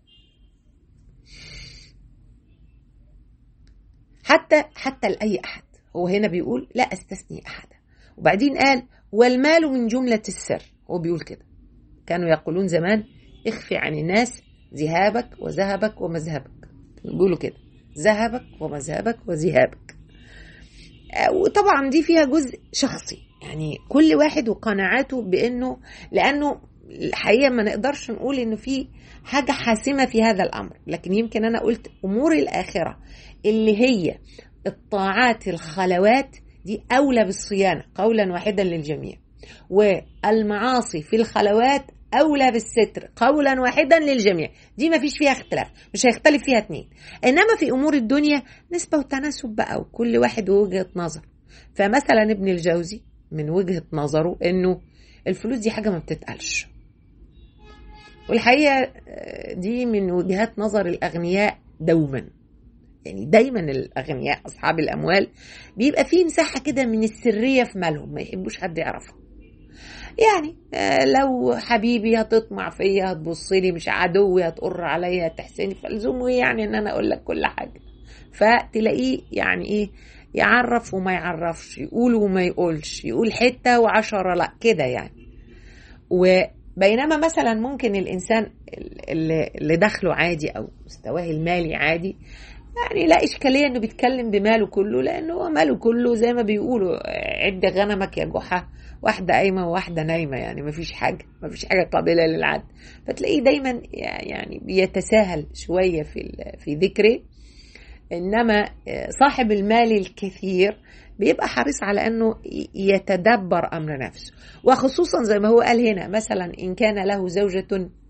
حتى حتى لاي احد هو هنا بيقول لا استثني احدا وبعدين قال والمال من جمله السر هو بيقول كده كانوا يقولون زمان اخفي عن الناس ذهابك وذهبك ومذهبك بيقولوا كده ذهبك ومذهبك وذهابك وطبعا دي فيها جزء شخصي يعني كل واحد وقناعاته بانه لانه الحقيقه ما نقدرش نقول انه في حاجه حاسمه في هذا الامر لكن يمكن انا قلت امور الاخره اللي هي الطاعات الخلوات دي اولى بالصيانه قولا واحدا للجميع والمعاصي في الخلوات أولى بالستر قولا واحدا للجميع دي ما فيش فيها اختلاف مش هيختلف فيها اتنين إنما في أمور الدنيا نسبة وتناسب بقى وكل واحد وجهة نظر فمثلا ابن الجوزي من وجهة نظره إنه الفلوس دي حاجة ما بتتقالش والحقيقة دي من وجهات نظر الأغنياء دوما يعني دايما الأغنياء أصحاب الأموال بيبقى فيه مساحة كده من السرية في مالهم ما يحبوش حد يعرفها يعني لو حبيبي هتطمع فيا هتبص لي مش عدوي هتقر عليا تحسني فلزومه يعني ان انا اقول لك كل حاجه فتلاقيه يعني ايه يعرف وما يعرفش يقول وما يقولش يقول حته وعشرة لا كده يعني وبينما مثلا ممكن الانسان اللي, اللي دخله عادي او مستواه المالي عادي يعني لا إشكالية إنه بيتكلم بماله كله لأنه هو ماله كله زي ما بيقولوا عد غنمك يا جحا واحدة قايمة وواحدة نايمة يعني مفيش حاجة مفيش حاجة قابلة للعد فتلاقيه دايما يعني بيتساهل شوية في في ذكره إنما صاحب المال الكثير بيبقى حريص على انه يتدبر امر نفسه وخصوصا زي ما هو قال هنا مثلا ان كان له زوجه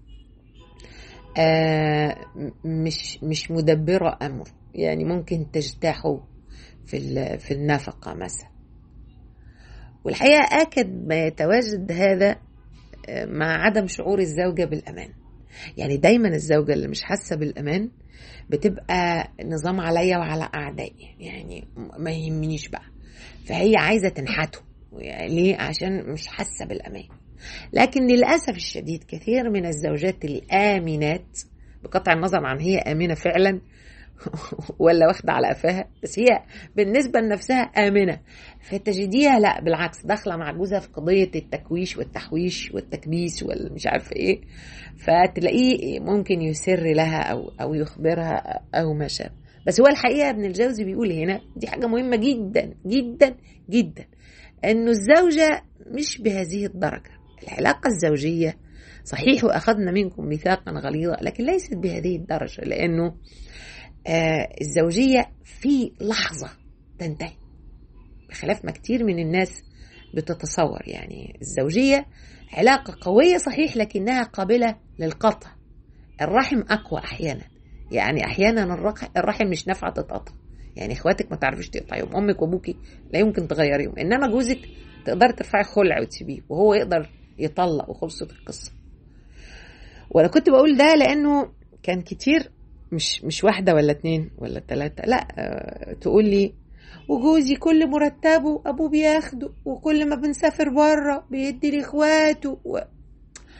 آه مش مش مدبرة أمر يعني ممكن تجتاحه في في النفقة مثلا والحقيقة أكد ما يتواجد هذا مع عدم شعور الزوجة بالأمان يعني دايما الزوجة اللي مش حاسة بالأمان بتبقى نظام عليا وعلى أعدائي يعني ما يهمنيش بقى فهي عايزة تنحته يعني ليه عشان مش حاسة بالأمان لكن للأسف الشديد كثير من الزوجات الآمنات بقطع النظر عن هي آمنة فعلا ولا واخدة على قفاها بس هي بالنسبة لنفسها آمنة فتجديها لا بالعكس داخلة مع جوزها في قضية التكويش والتحويش والتكبيس والمش عارف ايه فتلاقيه ممكن يسر لها أو أو يخبرها أو ما شابه بس هو الحقيقة ابن الجوزي بيقول هنا دي حاجة مهمة جدا جدا جدا انه الزوجة مش بهذه الدرجة العلاقة الزوجية صحيح وأخذنا منكم ميثاقا غليظا لكن ليست بهذه الدرجة لأنه آه الزوجية في لحظة تنتهي بخلاف ما كتير من الناس بتتصور يعني الزوجية علاقة قوية صحيح لكنها قابلة للقطع الرحم أقوى أحيانا يعني أحيانا الرحم مش نافعة تتقطع يعني اخواتك ما تعرفيش تقطعيهم امك وابوكي لا يمكن تغيريهم انما جوزك تقدر ترفعي خلع وتسيبيه وهو يقدر يطلق وخلصت القصه وانا كنت بقول ده لانه كان كتير مش مش واحده ولا اتنين ولا تلاته لا أه تقول لي وجوزي كل مرتبه ابوه بياخده وكل ما بنسافر بره بيدي لاخواته و...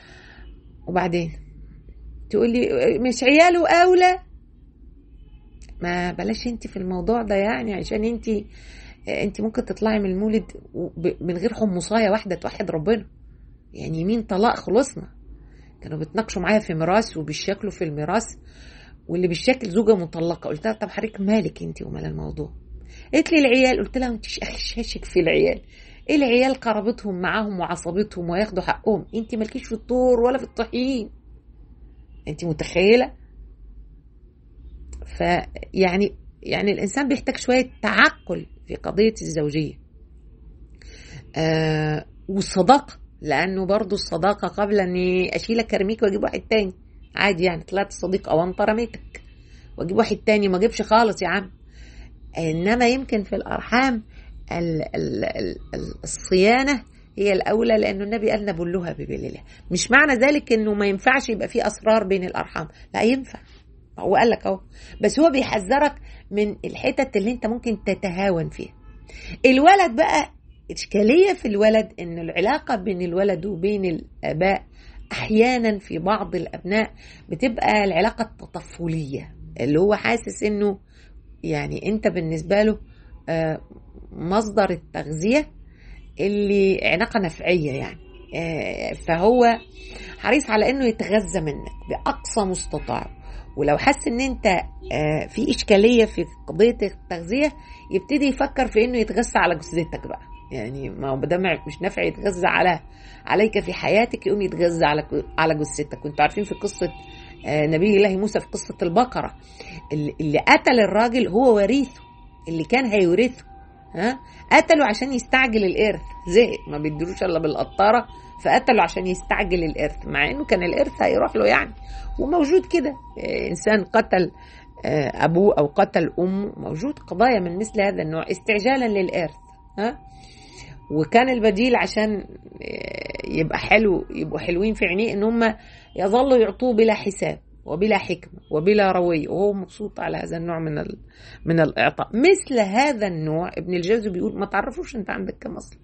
وبعدين تقول لي مش عياله اولى ما بلاش انت في الموضوع ده يعني عشان انت انت ممكن تطلعي من المولد من غير حمصايه واحده توحد ربنا يعني مين طلاق خلصنا كانوا بيتناقشوا معايا في ميراث وبيشكلوا في الميراث واللي بالشكل زوجه مطلقه قلت لها طب حضرتك مالك انت ومال الموضوع قالت لي العيال قلت لها انت شاشك في العيال ايه العيال قرابتهم معاهم وعصبتهم وياخدوا حقهم انت مالكيش في الطور ولا في الطحين انت متخيله فيعني يعني الانسان بيحتاج شويه تعقل في قضيه الزوجيه آه والصداقه لانه برضو الصداقه قبل اني اشيلك ارميك واجيب واحد تاني عادي يعني طلعت صديق او انت رميتك واجيب واحد تاني ما اجيبش خالص يا عم انما يمكن في الارحام ال ال ال الصيانه هي الاولى لانه النبي قال نبلها ببلله مش معنى ذلك انه ما ينفعش يبقى في اسرار بين الارحام لا ينفع هو قال لك اهو بس هو بيحذرك من الحتت اللي انت ممكن تتهاون فيها الولد بقى اشكاليه في الولد ان العلاقه بين الولد وبين الاباء احيانا في بعض الابناء بتبقى العلاقه التطفليه اللي هو حاسس انه يعني انت بالنسبه له مصدر التغذيه اللي علاقه نفعيه يعني فهو حريص على انه يتغذى منك باقصى مستطاع ولو حس ان انت في اشكاليه في قضيه التغذيه يبتدي يفكر في انه يتغذى على جثتك بقى يعني ما هو ده مش نافع يتغذى على عليك في حياتك يقوم يتغذى على على جثتك كنتوا عارفين في قصه نبي الله موسى في قصه البقره اللي قتل الراجل هو وريثه اللي كان هيورثه ها قتله عشان يستعجل الارث زهق ما بيدروش الا بالقطاره فقتله عشان يستعجل الارث مع انه كان الارث هيروح له يعني وموجود كده انسان قتل ابوه او قتل امه موجود قضايا من مثل هذا النوع استعجالا للارث ها وكان البديل عشان يبقى حلو يبقوا حلوين في عينيه ان هم يظلوا يعطوه بلا حساب وبلا حكمة وبلا روية وهو مبسوط على هذا النوع من من الإعطاء مثل هذا النوع ابن الجوزي بيقول ما تعرفوش أنت عندك كم أصل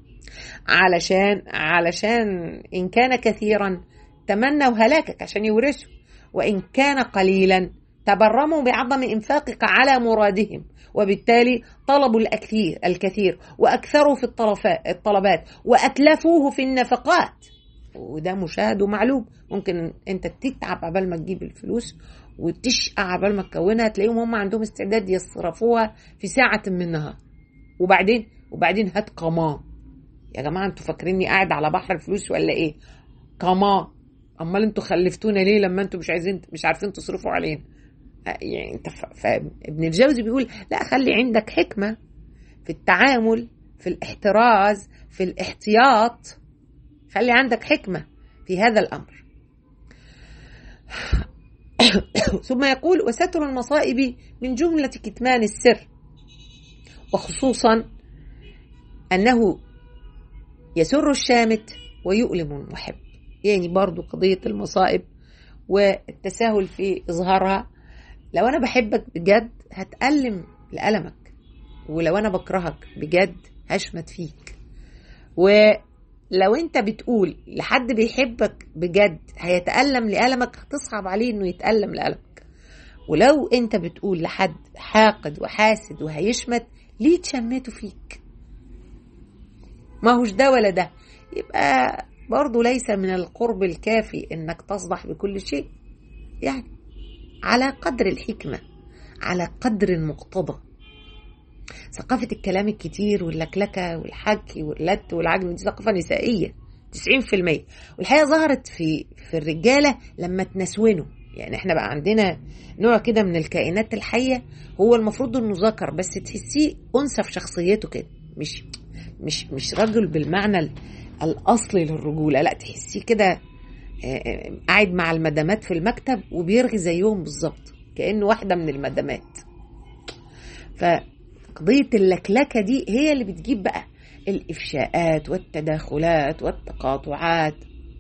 علشان علشان إن كان كثيرا تمنوا هلاكك عشان يورثوا وإن كان قليلا تبرموا بعظم إنفاقك على مرادهم وبالتالي طلبوا الكثير الكثير وأكثروا في الطلبات وأتلفوه في النفقات وده مشاهد ومعلوم ممكن انت تتعب عبال ما تجيب الفلوس وتشقى عبال ما تكونها تلاقيهم هم عندهم استعداد يصرفوها في ساعة من النهار وبعدين وبعدين هات قماه يا جماعة انتوا فاكريني قاعد على بحر الفلوس ولا ايه قماه امال انتوا خلفتونا ليه لما انتوا مش عايزين مش عارفين تصرفوا علينا يعني انت ابن الجوزي بيقول لا خلي عندك حكمة في التعامل في الاحتراز في الاحتياط خلي عندك حكمة في هذا الأمر ثم يقول وستر المصائب من جملة كتمان السر وخصوصا أنه يسر الشامت ويؤلم المحب يعني برضو قضية المصائب والتساهل في إظهارها لو أنا بحبك بجد هتألم لألمك ولو أنا بكرهك بجد هشمت فيك و لو انت بتقول لحد بيحبك بجد هيتألم لألمك هتصعب عليه انه يتألم لألمك ولو انت بتقول لحد حاقد وحاسد وهيشمت ليه تشمته فيك ما هوش ده ولا ده يبقى برضه ليس من القرب الكافي انك تصدح بكل شيء يعني على قدر الحكمة على قدر المقتضى ثقافة الكلام الكتير واللكلكة والحكي واللت والعجن دي ثقافة نسائية 90% والحقيقة ظهرت في في الرجالة لما تنسونوا يعني احنا بقى عندنا نوع كده من الكائنات الحية هو المفروض انه ذكر بس تحسيه انثى في شخصيته كده مش مش مش رجل بالمعنى الاصلي للرجولة لا تحسيه كده قاعد مع المدامات في المكتب وبيرغي زيهم بالظبط كأنه واحدة من المدامات ف قضية اللكلكة دي هي اللي بتجيب بقى الإفشاءات والتداخلات والتقاطعات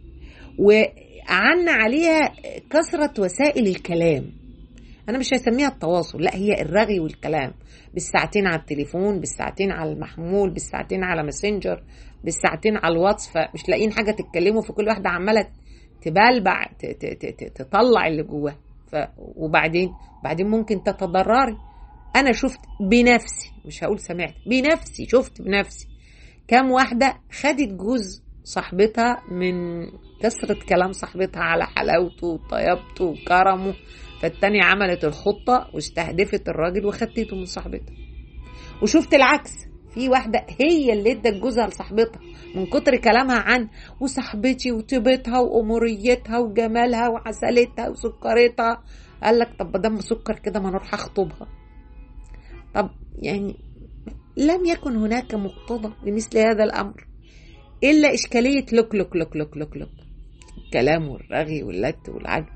وعنا عليها كثرة وسائل الكلام أنا مش هسميها التواصل لا هي الرغي والكلام بالساعتين على التليفون بالساعتين على المحمول بالساعتين على ماسنجر بالساعتين على الواتس فمش لاقيين حاجة تتكلموا فكل واحدة عمالة تبلبع تطلع اللي جواها ف... وبعدين بعدين ممكن تتضرري انا شفت بنفسي مش هقول سمعت بنفسي شفت بنفسي كم واحدة خدت جوز صاحبتها من كثرة كلام صاحبتها على حلاوته وطيبته وكرمه فالتانية عملت الخطة واستهدفت الراجل وخدته من صاحبتها وشفت العكس في واحدة هي اللي ادت جوزها لصاحبتها من كتر كلامها عن وصاحبتي وطيبتها وأموريتها وجمالها وعسلتها وسكرتها قال لك طب دم سكر كده ما نروح اخطبها طب يعني لم يكن هناك مقتضى لمثل هذا الأمر إلا إشكالية لك لك لك لك لك لك الكلام والرغي واللت والعجب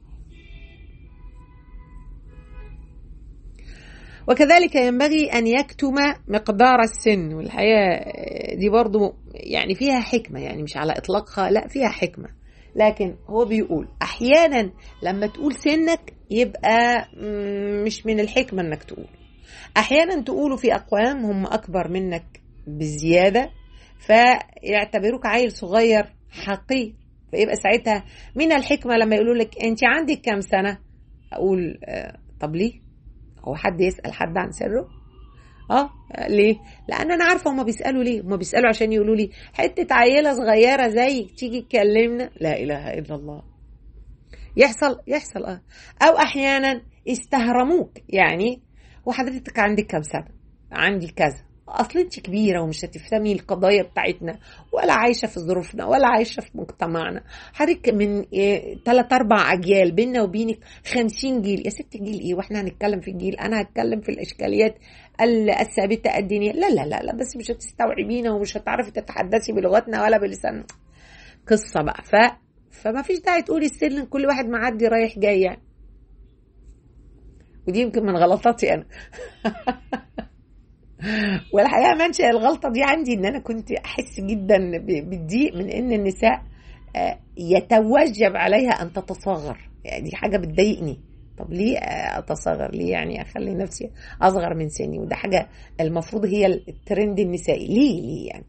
وكذلك ينبغي أن يكتم مقدار السن والحقيقة دي برضو يعني فيها حكمة يعني مش على إطلاقها لا فيها حكمة لكن هو بيقول أحيانا لما تقول سنك يبقى مش من الحكمة أنك تقول أحيانا تقوله في أقوام هم أكبر منك بزيادة فيعتبروك عيل صغير حقير فيبقى ساعتها من الحكمة لما يقولوا لك أنت عندك كام سنة أقول آه طب ليه هو حد يسأل حد عن سره اه ليه لان انا عارفه هما بيسالوا ليه هما بيسالوا عشان يقولوا لي حته عيله صغيره زيك تيجي تكلمنا لا اله الا الله يحصل يحصل اه او احيانا استهرموك يعني وحضرتك عندك كام سنه عندي كذا اصل انت كبيره ومش هتفهمي القضايا بتاعتنا ولا عايشه في ظروفنا ولا عايشه في مجتمعنا حضرتك من ثلاث إيه اربع اجيال بيننا وبينك خمسين جيل يا ست جيل ايه واحنا هنتكلم في الجيل انا هتكلم في الاشكاليات الثابته الدينيه لا لا لا لا بس مش هتستوعبينا ومش هتعرفي تتحدثي بلغتنا ولا بلساننا قصه بقى ف فما فيش داعي تقولي السلم كل واحد معدي رايح جاي يعني ودي يمكن من غلطاتي انا والحقيقه منشا الغلطه دي عندي ان انا كنت احس جدا بالضيق من ان النساء يتوجب عليها ان تتصغر يعني دي حاجه بتضايقني طب ليه اتصغر ليه يعني اخلي نفسي اصغر من سني وده حاجه المفروض هي الترند النسائي ليه ليه يعني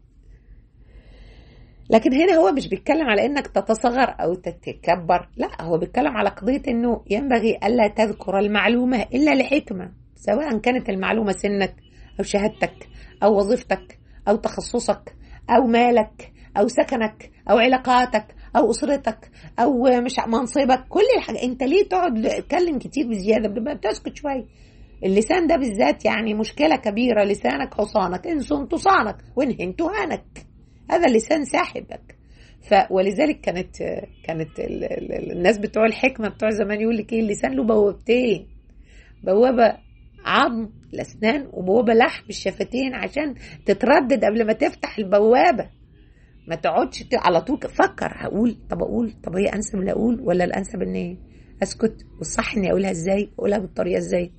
لكن هنا هو مش بيتكلم على انك تتصغر او تتكبر لا هو بيتكلم على قضيه انه ينبغي الا تذكر المعلومه الا لحكمه سواء كانت المعلومه سنك أو شهادتك أو وظيفتك أو تخصصك أو مالك أو سكنك أو علاقاتك أو أسرتك أو مش منصبك كل الحاجة أنت ليه تقعد تتكلم كتير بزيادة بدل تسكت شوية اللسان ده بالذات يعني مشكلة كبيرة لسانك حصانك إن صنت صانك وإن هنت هانك هذا اللسان ساحبك ف ولذلك كانت كانت ال ال الناس بتوع الحكمة بتوع زمان يقول لك إيه اللسان له بوابتين بوابة عظم الأسنان وبوابة لحم الشفتين عشان تتردد قبل ما تفتح البوابة ما تقعدش على طول فكر هقول طب أقول طب هي أنسب لا أقول ولا الأنسب إني أسكت والصح إني أقولها إزاي أقولها بالطريقة إزاي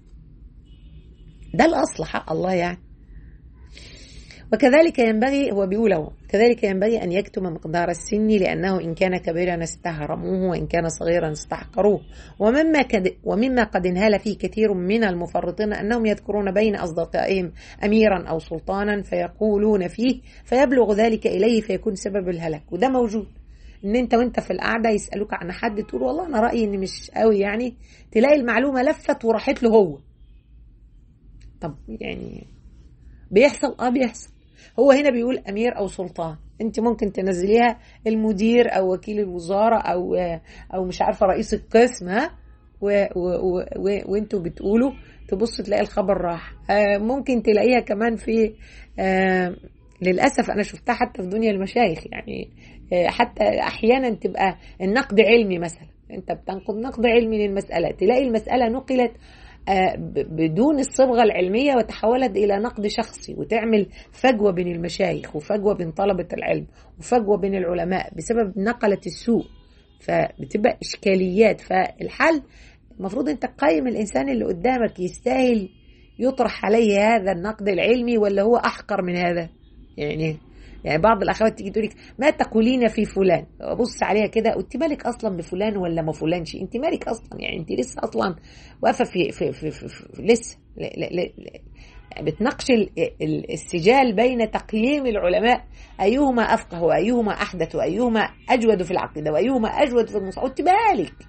ده الأصل حق الله يعني وكذلك ينبغي هو بيقول اهو كذلك ينبغي ان يكتم مقدار السن لانه ان كان كبيرا استهرموه وان كان صغيرا استحقروه ومما قد ومما قد انهال فيه كثير من المفرطين انهم يذكرون بين اصدقائهم اميرا او سلطانا فيقولون فيه فيبلغ ذلك اليه فيكون سبب الهلاك وده موجود ان انت وانت في القعده يسالوك عن حد تقول والله انا رايي اني مش قوي يعني تلاقي المعلومه لفت وراحت له هو طب يعني بيحصل اه بيحصل هو هنا بيقول امير او سلطان انت ممكن تنزليها المدير او وكيل الوزاره او او مش عارفه رئيس القسم ها وانتوا بتقولوا تبص تلاقي الخبر راح آه ممكن تلاقيها كمان في آه للاسف انا شفتها حتى في دنيا المشايخ يعني آه حتى احيانا تبقى النقد علمي مثلا انت بتنقد نقد علمي للمساله تلاقي المساله نقلت بدون الصبغة العلمية وتحولت إلى نقد شخصي وتعمل فجوة بين المشايخ وفجوة بين طلبة العلم وفجوة بين العلماء بسبب نقلة السوء فبتبقى إشكاليات فالحل المفروض أنت تقيم الإنسان اللي قدامك يستاهل يطرح عليه هذا النقد العلمي ولا هو أحقر من هذا يعني يعني بعض الاخوات تيجي تقول لك ما تقولين في فلان ابص عليها كده انت مالك اصلا بفلان ولا ما فلانش انت مالك اصلا يعني انت لسه اصلا واقفه في, في, في, في, في لسه ل ل ل بتناقش السجال بين تقييم العلماء ايهما افقه وايهما احدث وايهما اجود في العقيده وايهما اجود في المصحف انت مالك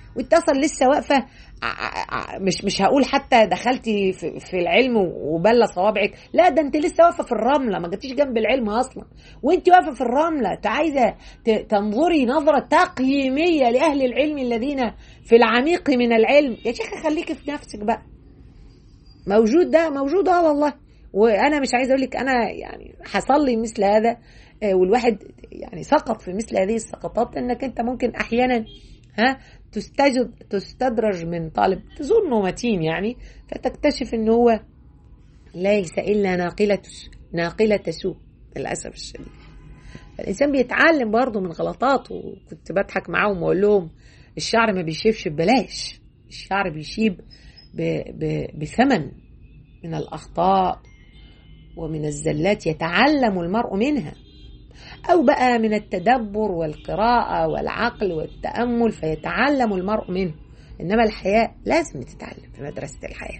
وانت اصلا لسه واقفه مش مش هقول حتى دخلتي في, في العلم وبلى صوابعك لا ده انت لسه واقفه في الرمله ما جاتيش جنب العلم اصلا وانت واقفه في الرمله انت عايزه تنظري نظره تقييميه لاهل العلم الذين في العميق من العلم يا شيخه خليكي في نفسك بقى موجود ده موجود اه والله وانا مش عايزه اقول لك انا يعني حصل لي مثل هذا والواحد يعني سقط في مثل هذه السقطات انك انت ممكن احيانا ها تستجد تستدرج من طالب تظنه متين يعني فتكتشف ان هو ليس الا ناقله ناقله سوء للاسف الشديد الانسان بيتعلم برضه من غلطاته وكنت بضحك معاهم واقول لهم الشعر ما بيشيبش ببلاش الشعر بيشيب ب... ب... بثمن من الاخطاء ومن الزلات يتعلم المرء منها أو بقى من التدبر والقراءة والعقل والتأمل فيتعلم المرء منه إنما الحياة لازم تتعلم في مدرسة الحياة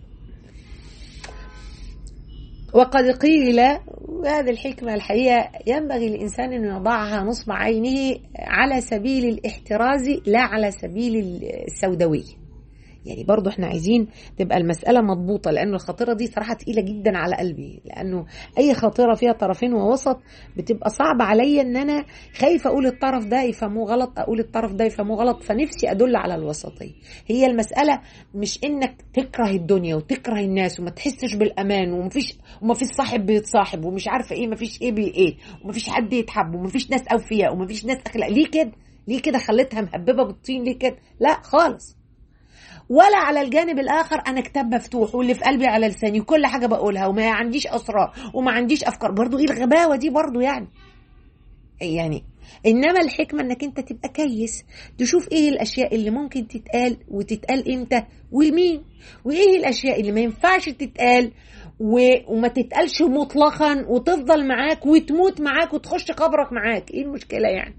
وقد قيل وهذه الحكمة الحقيقة ينبغي الإنسان أن يضعها نصب عينه على سبيل الاحتراز لا على سبيل السوداوية يعني برضو احنا عايزين تبقى المسألة مضبوطة لأن الخاطرة دي صراحة تقيلة جدا على قلبي لأنه أي خاطرة فيها طرفين ووسط بتبقى صعبة عليا إن أنا خايفة أقول الطرف ده يفهموه غلط أقول الطرف ده يفهموه غلط فنفسي أدل على الوسطية هي المسألة مش إنك تكره الدنيا وتكره الناس وما تحسش بالأمان ومفيش ومفيش صاحب بيتصاحب ومش عارفة إيه مفيش إيه بي إيه ومفيش حد يتحب ومفيش ناس أوفياء ومفيش ناس أخلاق ليه كده؟ ليه كده خليتها مهببة بالطين ليه كده؟ لا خالص ولا على الجانب الاخر انا كتاب مفتوح واللي في قلبي على لساني وكل حاجه بقولها وما عنديش اسرار وما عنديش افكار برضو ايه الغباوه دي برضو يعني يعني انما الحكمه انك انت تبقى كيس تشوف ايه الاشياء اللي ممكن تتقال وتتقال امتى ولمين وايه الاشياء اللي ما ينفعش تتقال و... وما تتقالش مطلقا وتفضل معاك وتموت معاك وتخش قبرك معاك ايه المشكله يعني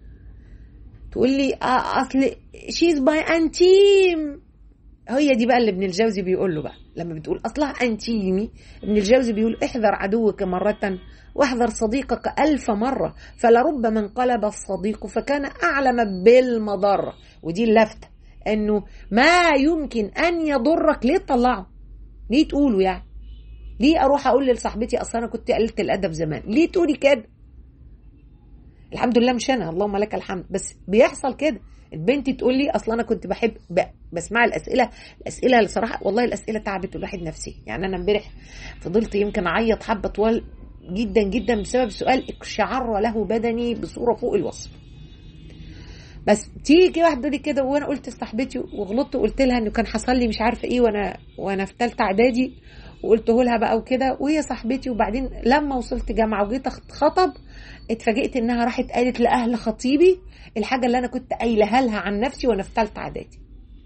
تقول لي آه اصل شيز باي انتيم هي دي بقى اللي ابن الجوزي بيقول له بقى لما بتقول اصلها انتيمي ابن الجوزي بيقول احذر عدوك مرة واحذر صديقك ألف مرة فلربما انقلب الصديق فكان أعلم بالمضرة ودي اللفتة انه ما يمكن ان يضرك ليه تطلعه ليه تقوله يعني ليه اروح اقول لصاحبتي اصلا انا كنت قلت الادب زمان ليه تقولي كده الحمد لله مش انا اللهم لك الحمد بس بيحصل كده البنت تقول لي اصلا انا كنت بحب بسمع الاسئله الاسئله الصراحه والله الاسئله تعبت الواحد نفسيا يعني انا امبارح فضلت يمكن اعيط حبه طوال جدا جدا بسبب سؤال اقشعر له بدني بصوره فوق الوصف بس تيجي واحده تقول لي كده وانا قلت لصاحبتي وغلطت وقلت لها انه كان حصل لي مش عارفه ايه وانا وانا في ثالثه اعدادي وقلته لها بقى وكده وهي صاحبتي وبعدين لما وصلت جامعه وجيت اتخطب اتفاجئت انها راحت قالت لاهل خطيبي الحاجه اللي انا كنت قايلها لها عن نفسي وانا في ثالثه اعدادي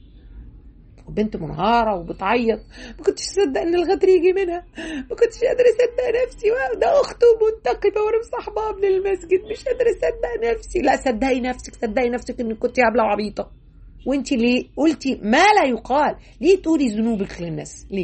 وبنت منهارة وبتعيط ما كنتش اصدق ان الغدر يجي منها ما كنتش قادرة اصدق نفسي ده اخته منتقبة وانا مصاحباها من المسجد مش قادرة اصدق نفسي لا صدقي نفسك صدقي نفسك انك كنت هبلة وعبيطة وانت ليه قلتي ما لا يقال ليه تقولي ذنوبك للناس ليه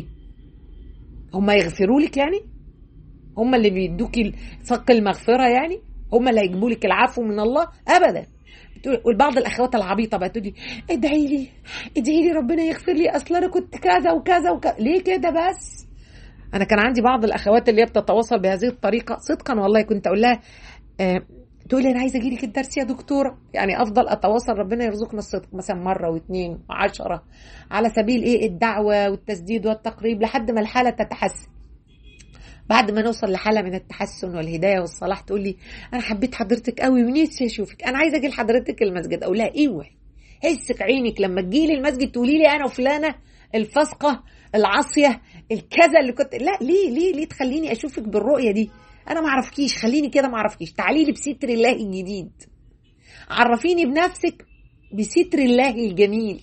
هم يغفروا لك يعني هم اللي بيدوكي فق المغفرة يعني هم اللي هيجيبوا لك العفو من الله ابدا والبعض الاخوات العبيطه بقى تقولي ادعي لي ادعي لي ربنا يغفر لي اصل انا كنت كذا وكذا وكذا ليه كده بس انا كان عندي بعض الاخوات اللي هي بتتواصل بهذه الطريقه صدقا والله كنت اقول لها آه تقول لي انا عايزه اجي لك الدرس يا دكتوره يعني افضل اتواصل ربنا يرزقنا الصدق مثلا مره واثنين وعشرة على سبيل ايه الدعوه والتسديد والتقريب لحد ما الحاله تتحسن بعد ما نوصل لحاله من التحسن والهدايه والصلاح تقول لي انا حبيت حضرتك قوي ونفسي اشوفك انا عايزه اجي لحضرتك المسجد اقول لها اوعي هسك عينك لما تجي لي المسجد تقولي لي انا وفلانه الفسقه العاصيه الكذا اللي كنت لا ليه ليه ليه تخليني اشوفك بالرؤيه دي انا ما اعرفكيش خليني كده ما اعرفكيش تعالي لي بستر الله الجديد عرفيني بنفسك بستر الله الجميل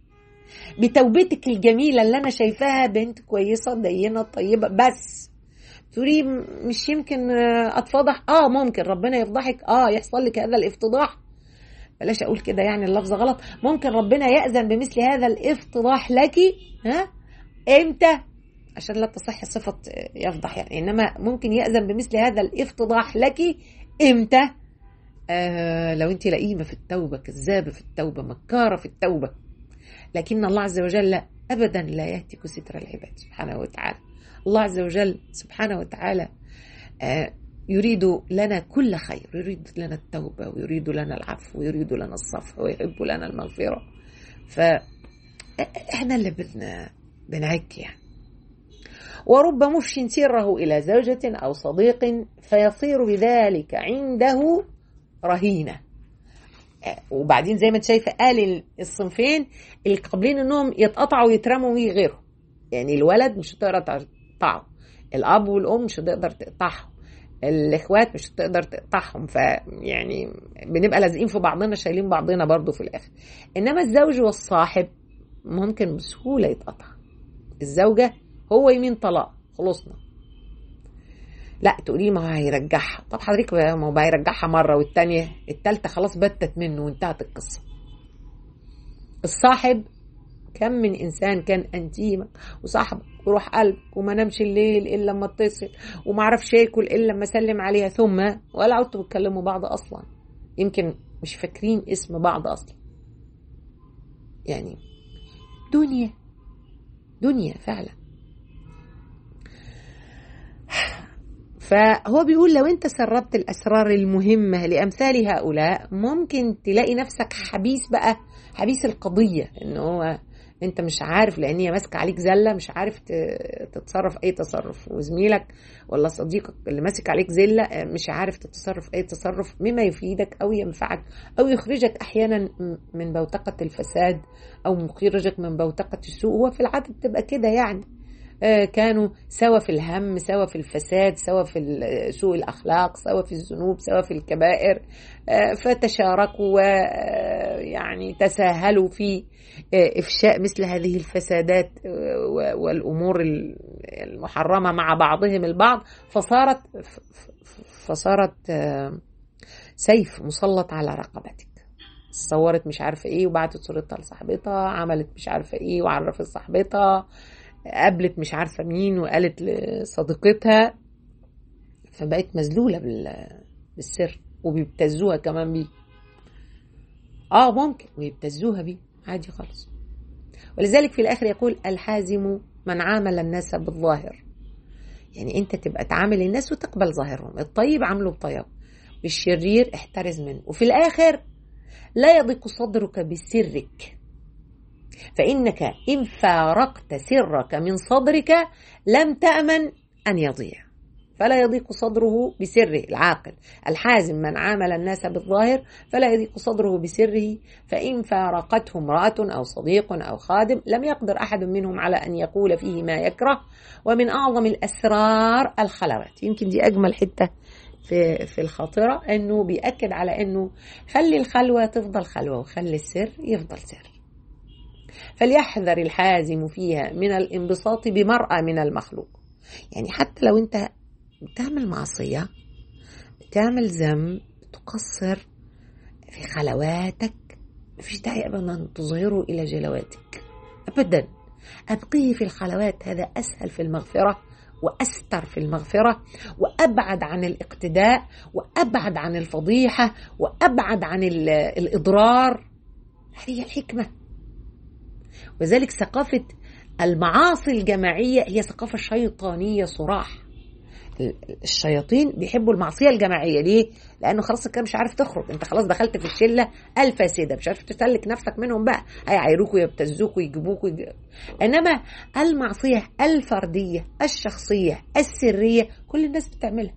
بتوبتك الجميله اللي انا شايفاها بنت كويسه دينه طيبه بس تقولي مش يمكن اتفضح اه ممكن ربنا يفضحك اه يحصل لك هذا الافتضاح بلاش اقول كده يعني اللفظ غلط ممكن ربنا يأذن بمثل هذا الافتضاح لك ها امتى عشان لا تصح صفة يفضح يعني انما ممكن يأذن بمثل هذا الافتضاح لك امتى آه لو انت لئيمة في التوبة كذابة في التوبة مكارة في التوبة لكن الله عز وجل أبدا لا يهتك ستر العباد سبحانه وتعالى الله عز وجل سبحانه وتعالى آه يريد لنا كل خير يريد لنا التوبة ويريد لنا العفو ويريد لنا الصفح ويحب لنا المغفرة فإحنا اللي بدنا بنعك يعني ورب مفش سره إلى زوجة أو صديق فيصير بذلك عنده رهينة وبعدين زي ما انت شايفه قال الصنفين اللي قابلين انهم يتقطعوا ويترموا ويغيروا يعني الولد مش هتقدر تقطعه الاب والام مش هتقدر تقطعهم الاخوات مش هتقدر تقطعهم فيعني بنبقى لازقين في بعضنا شايلين بعضنا برضو في الاخر انما الزوج والصاحب ممكن بسهوله يتقطع الزوجه هو يمين طلاق خلصنا لا تقولي ما هيرجعها طب حضرتك ما هو هيرجعها مره والتانيه التالته خلاص بتت منه وانتهت القصه الصاحب كم من انسان كان انتيمك وصاحبك وروح قلب وما نامش الليل الا لما اتصل وما عرفش ياكل الا لما اسلم عليها ثم ولا عدتوا بتكلموا بعض اصلا يمكن مش فاكرين اسم بعض اصلا يعني دنيا دنيا فعلا فهو بيقول لو انت سربت الاسرار المهمه لامثال هؤلاء ممكن تلاقي نفسك حبيس بقى حبيس القضيه ان هو انت مش عارف لان هي ماسكه عليك زله مش عارف تتصرف اي تصرف وزميلك ولا صديقك اللي ماسك عليك زله مش عارف تتصرف اي تصرف مما يفيدك او ينفعك او يخرجك احيانا من بوتقه الفساد او يخرجك من بوتقه السوء هو في العاده بتبقى كده يعني كانوا سوا في الهم سوا في الفساد سوا في سوء الأخلاق سوا في الذنوب سوا في الكبائر فتشاركوا ويعني تساهلوا في إفشاء مثل هذه الفسادات والأمور المحرمة مع بعضهم البعض فصارت فصارت سيف مسلط على رقبتك صورت مش عارفة ايه وبعتت صورتها لصاحبتها عملت مش عارفة ايه وعرفت صاحبتها قابلت مش عارفه مين وقالت لصديقتها فبقت مذلوله بالسر وبيبتزوها كمان بيه اه ممكن ويبتزوها بيه عادي خالص ولذلك في الاخر يقول الحازم من عامل الناس بالظاهر يعني انت تبقى تعامل الناس وتقبل ظاهرهم الطيب عامله بطيب والشرير احترز منه وفي الاخر لا يضيق صدرك بسرك فإنك إن فارقت سرك من صدرك لم تأمن أن يضيع فلا يضيق صدره بسره العاقل الحازم من عامل الناس بالظاهر فلا يضيق صدره بسره فإن فارقته امرأة أو صديق أو خادم لم يقدر أحد منهم على أن يقول فيه ما يكره ومن أعظم الأسرار الخلوات يمكن دي أجمل حتة في في الخاطرة إنه بيأكد على إنه خلي الخلوة تفضل خلوة وخلي السر يفضل سر فليحذر الحازم فيها من الانبساط بمرأة من المخلوق يعني حتى لو انت بتعمل معصية بتعمل ذنب تقصر في خلواتك مفيش داعي ابدا ان تظهره الى جلواتك ابدا ابقيه في الخلوات هذا اسهل في المغفره واستر في المغفره وابعد عن الاقتداء وابعد عن الفضيحه وابعد عن الاضرار هذه الحكمه وذلك ثقافة المعاصي الجماعية هي ثقافة شيطانية صراح الشياطين بيحبوا المعصية الجماعية ليه؟ لأنه خلاص كده مش عارف تخرج أنت خلاص دخلت في الشلة الفاسدة مش عارف تسلك نفسك منهم بقى هيعايروك ويبتزوك ويجيبوك ويج... إنما المعصية الفردية الشخصية السرية كل الناس بتعملها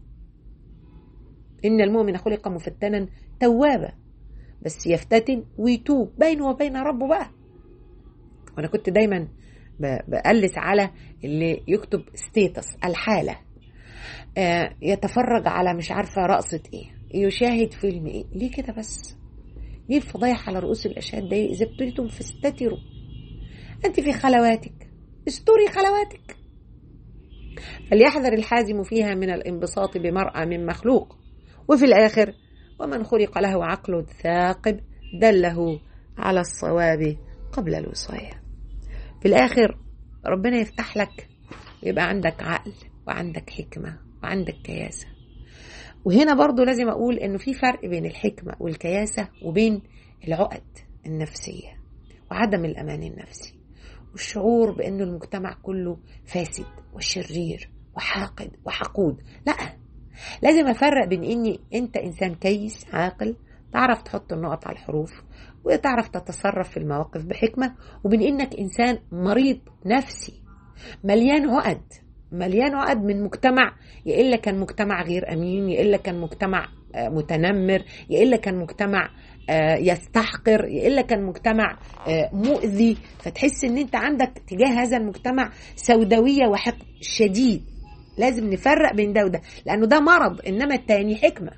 إن المؤمن خلق مفتنا توابا بس يفتتن ويتوب بينه وبين ربه بقى وانا كنت دايما بقلس على اللي يكتب ستيتس الحاله آه يتفرج على مش عارفه رقصه ايه يشاهد فيلم ايه ليه كده بس ليه الفضايح على رؤوس الاشهاد ده اذا ابتليتم فاستتروا انت في خلواتك استوري خلواتك فليحذر الحازم فيها من الانبساط بمرأة من مخلوق وفي الآخر ومن خلق له عقل ثاقب دله على الصواب قبل الوصاية في الآخر ربنا يفتح لك ويبقى عندك عقل وعندك حكمة وعندك كياسة وهنا برضو لازم أقول إنه في فرق بين الحكمة والكياسة وبين العقد النفسية وعدم الأمان النفسي والشعور بأنه المجتمع كله فاسد وشرير وحاقد وحقود لا لازم أفرق بين إني أنت إنسان كيس عاقل تعرف تحط النقط على الحروف وتعرف تتصرف في المواقف بحكمة وبين إنك إنسان مريض نفسي مليان عقد مليان عقد من مجتمع يا إلا كان مجتمع غير أمين يا إلا كان مجتمع متنمر يا إلا كان مجتمع يستحقر يا إلا كان مجتمع مؤذي فتحس إن أنت عندك تجاه هذا المجتمع سوداوية وحقد شديد لازم نفرق بين ده وده لأنه ده مرض إنما التاني حكمة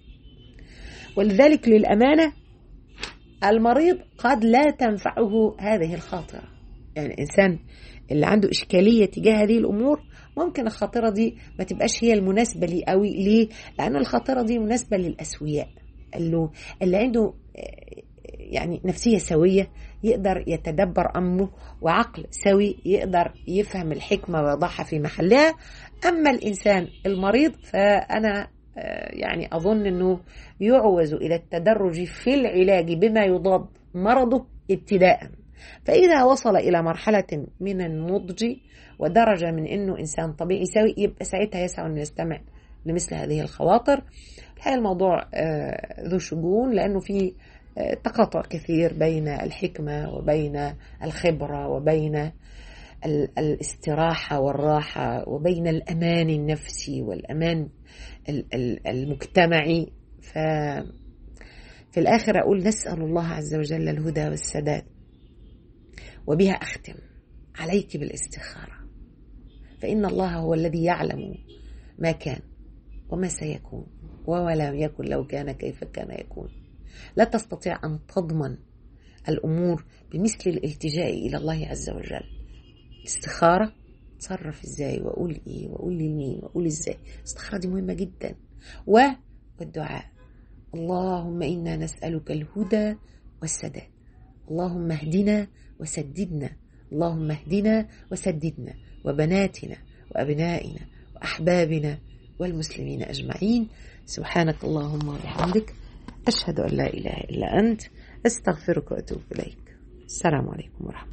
ولذلك للأمانة المريض قد لا تنفعه هذه الخاطرة يعني الإنسان اللي عنده إشكالية تجاه هذه الأمور ممكن الخاطرة دي ما تبقاش هي المناسبة لي قوي ليه؟ لأن الخاطرة دي مناسبة للأسوياء اللي, اللي عنده يعني نفسية سوية يقدر يتدبر أمره وعقل سوي يقدر يفهم الحكمة ويضعها في محلها أما الإنسان المريض فأنا يعني أظن أنه يعوز إلى التدرج في العلاج بما يضاد مرضه ابتداء فإذا وصل إلى مرحلة من النضج ودرجة من أنه إنسان طبيعي سوي يبقى ساعتها يسعى أن يستمع لمثل هذه الخواطر الحقيقة الموضوع ذو شجون لأنه في تقاطع كثير بين الحكمة وبين الخبرة وبين الاستراحة والراحة وبين الأمان النفسي والأمان المجتمعي ف في الآخر أقول نسأل الله عز وجل الهدى والسداد وبها أختم عليك بالاستخارة فإن الله هو الذي يعلم ما كان وما سيكون وما لم يكن لو كان كيف كان يكون لا تستطيع أن تضمن الأمور بمثل الالتجاء إلى الله عز وجل الاستخارة تصرف ازاي واقول ايه واقول لمين واقول ازاي الاستخارة دي مهمة جدا و والدعاء اللهم إنا نسألك الهدى والسداد اللهم اهدنا وسددنا اللهم اهدنا وسددنا وبناتنا وأبنائنا وأحبابنا والمسلمين أجمعين سبحانك اللهم وبحمدك أشهد أن لا إله إلا أنت أستغفرك وأتوب إليك السلام عليكم ورحمة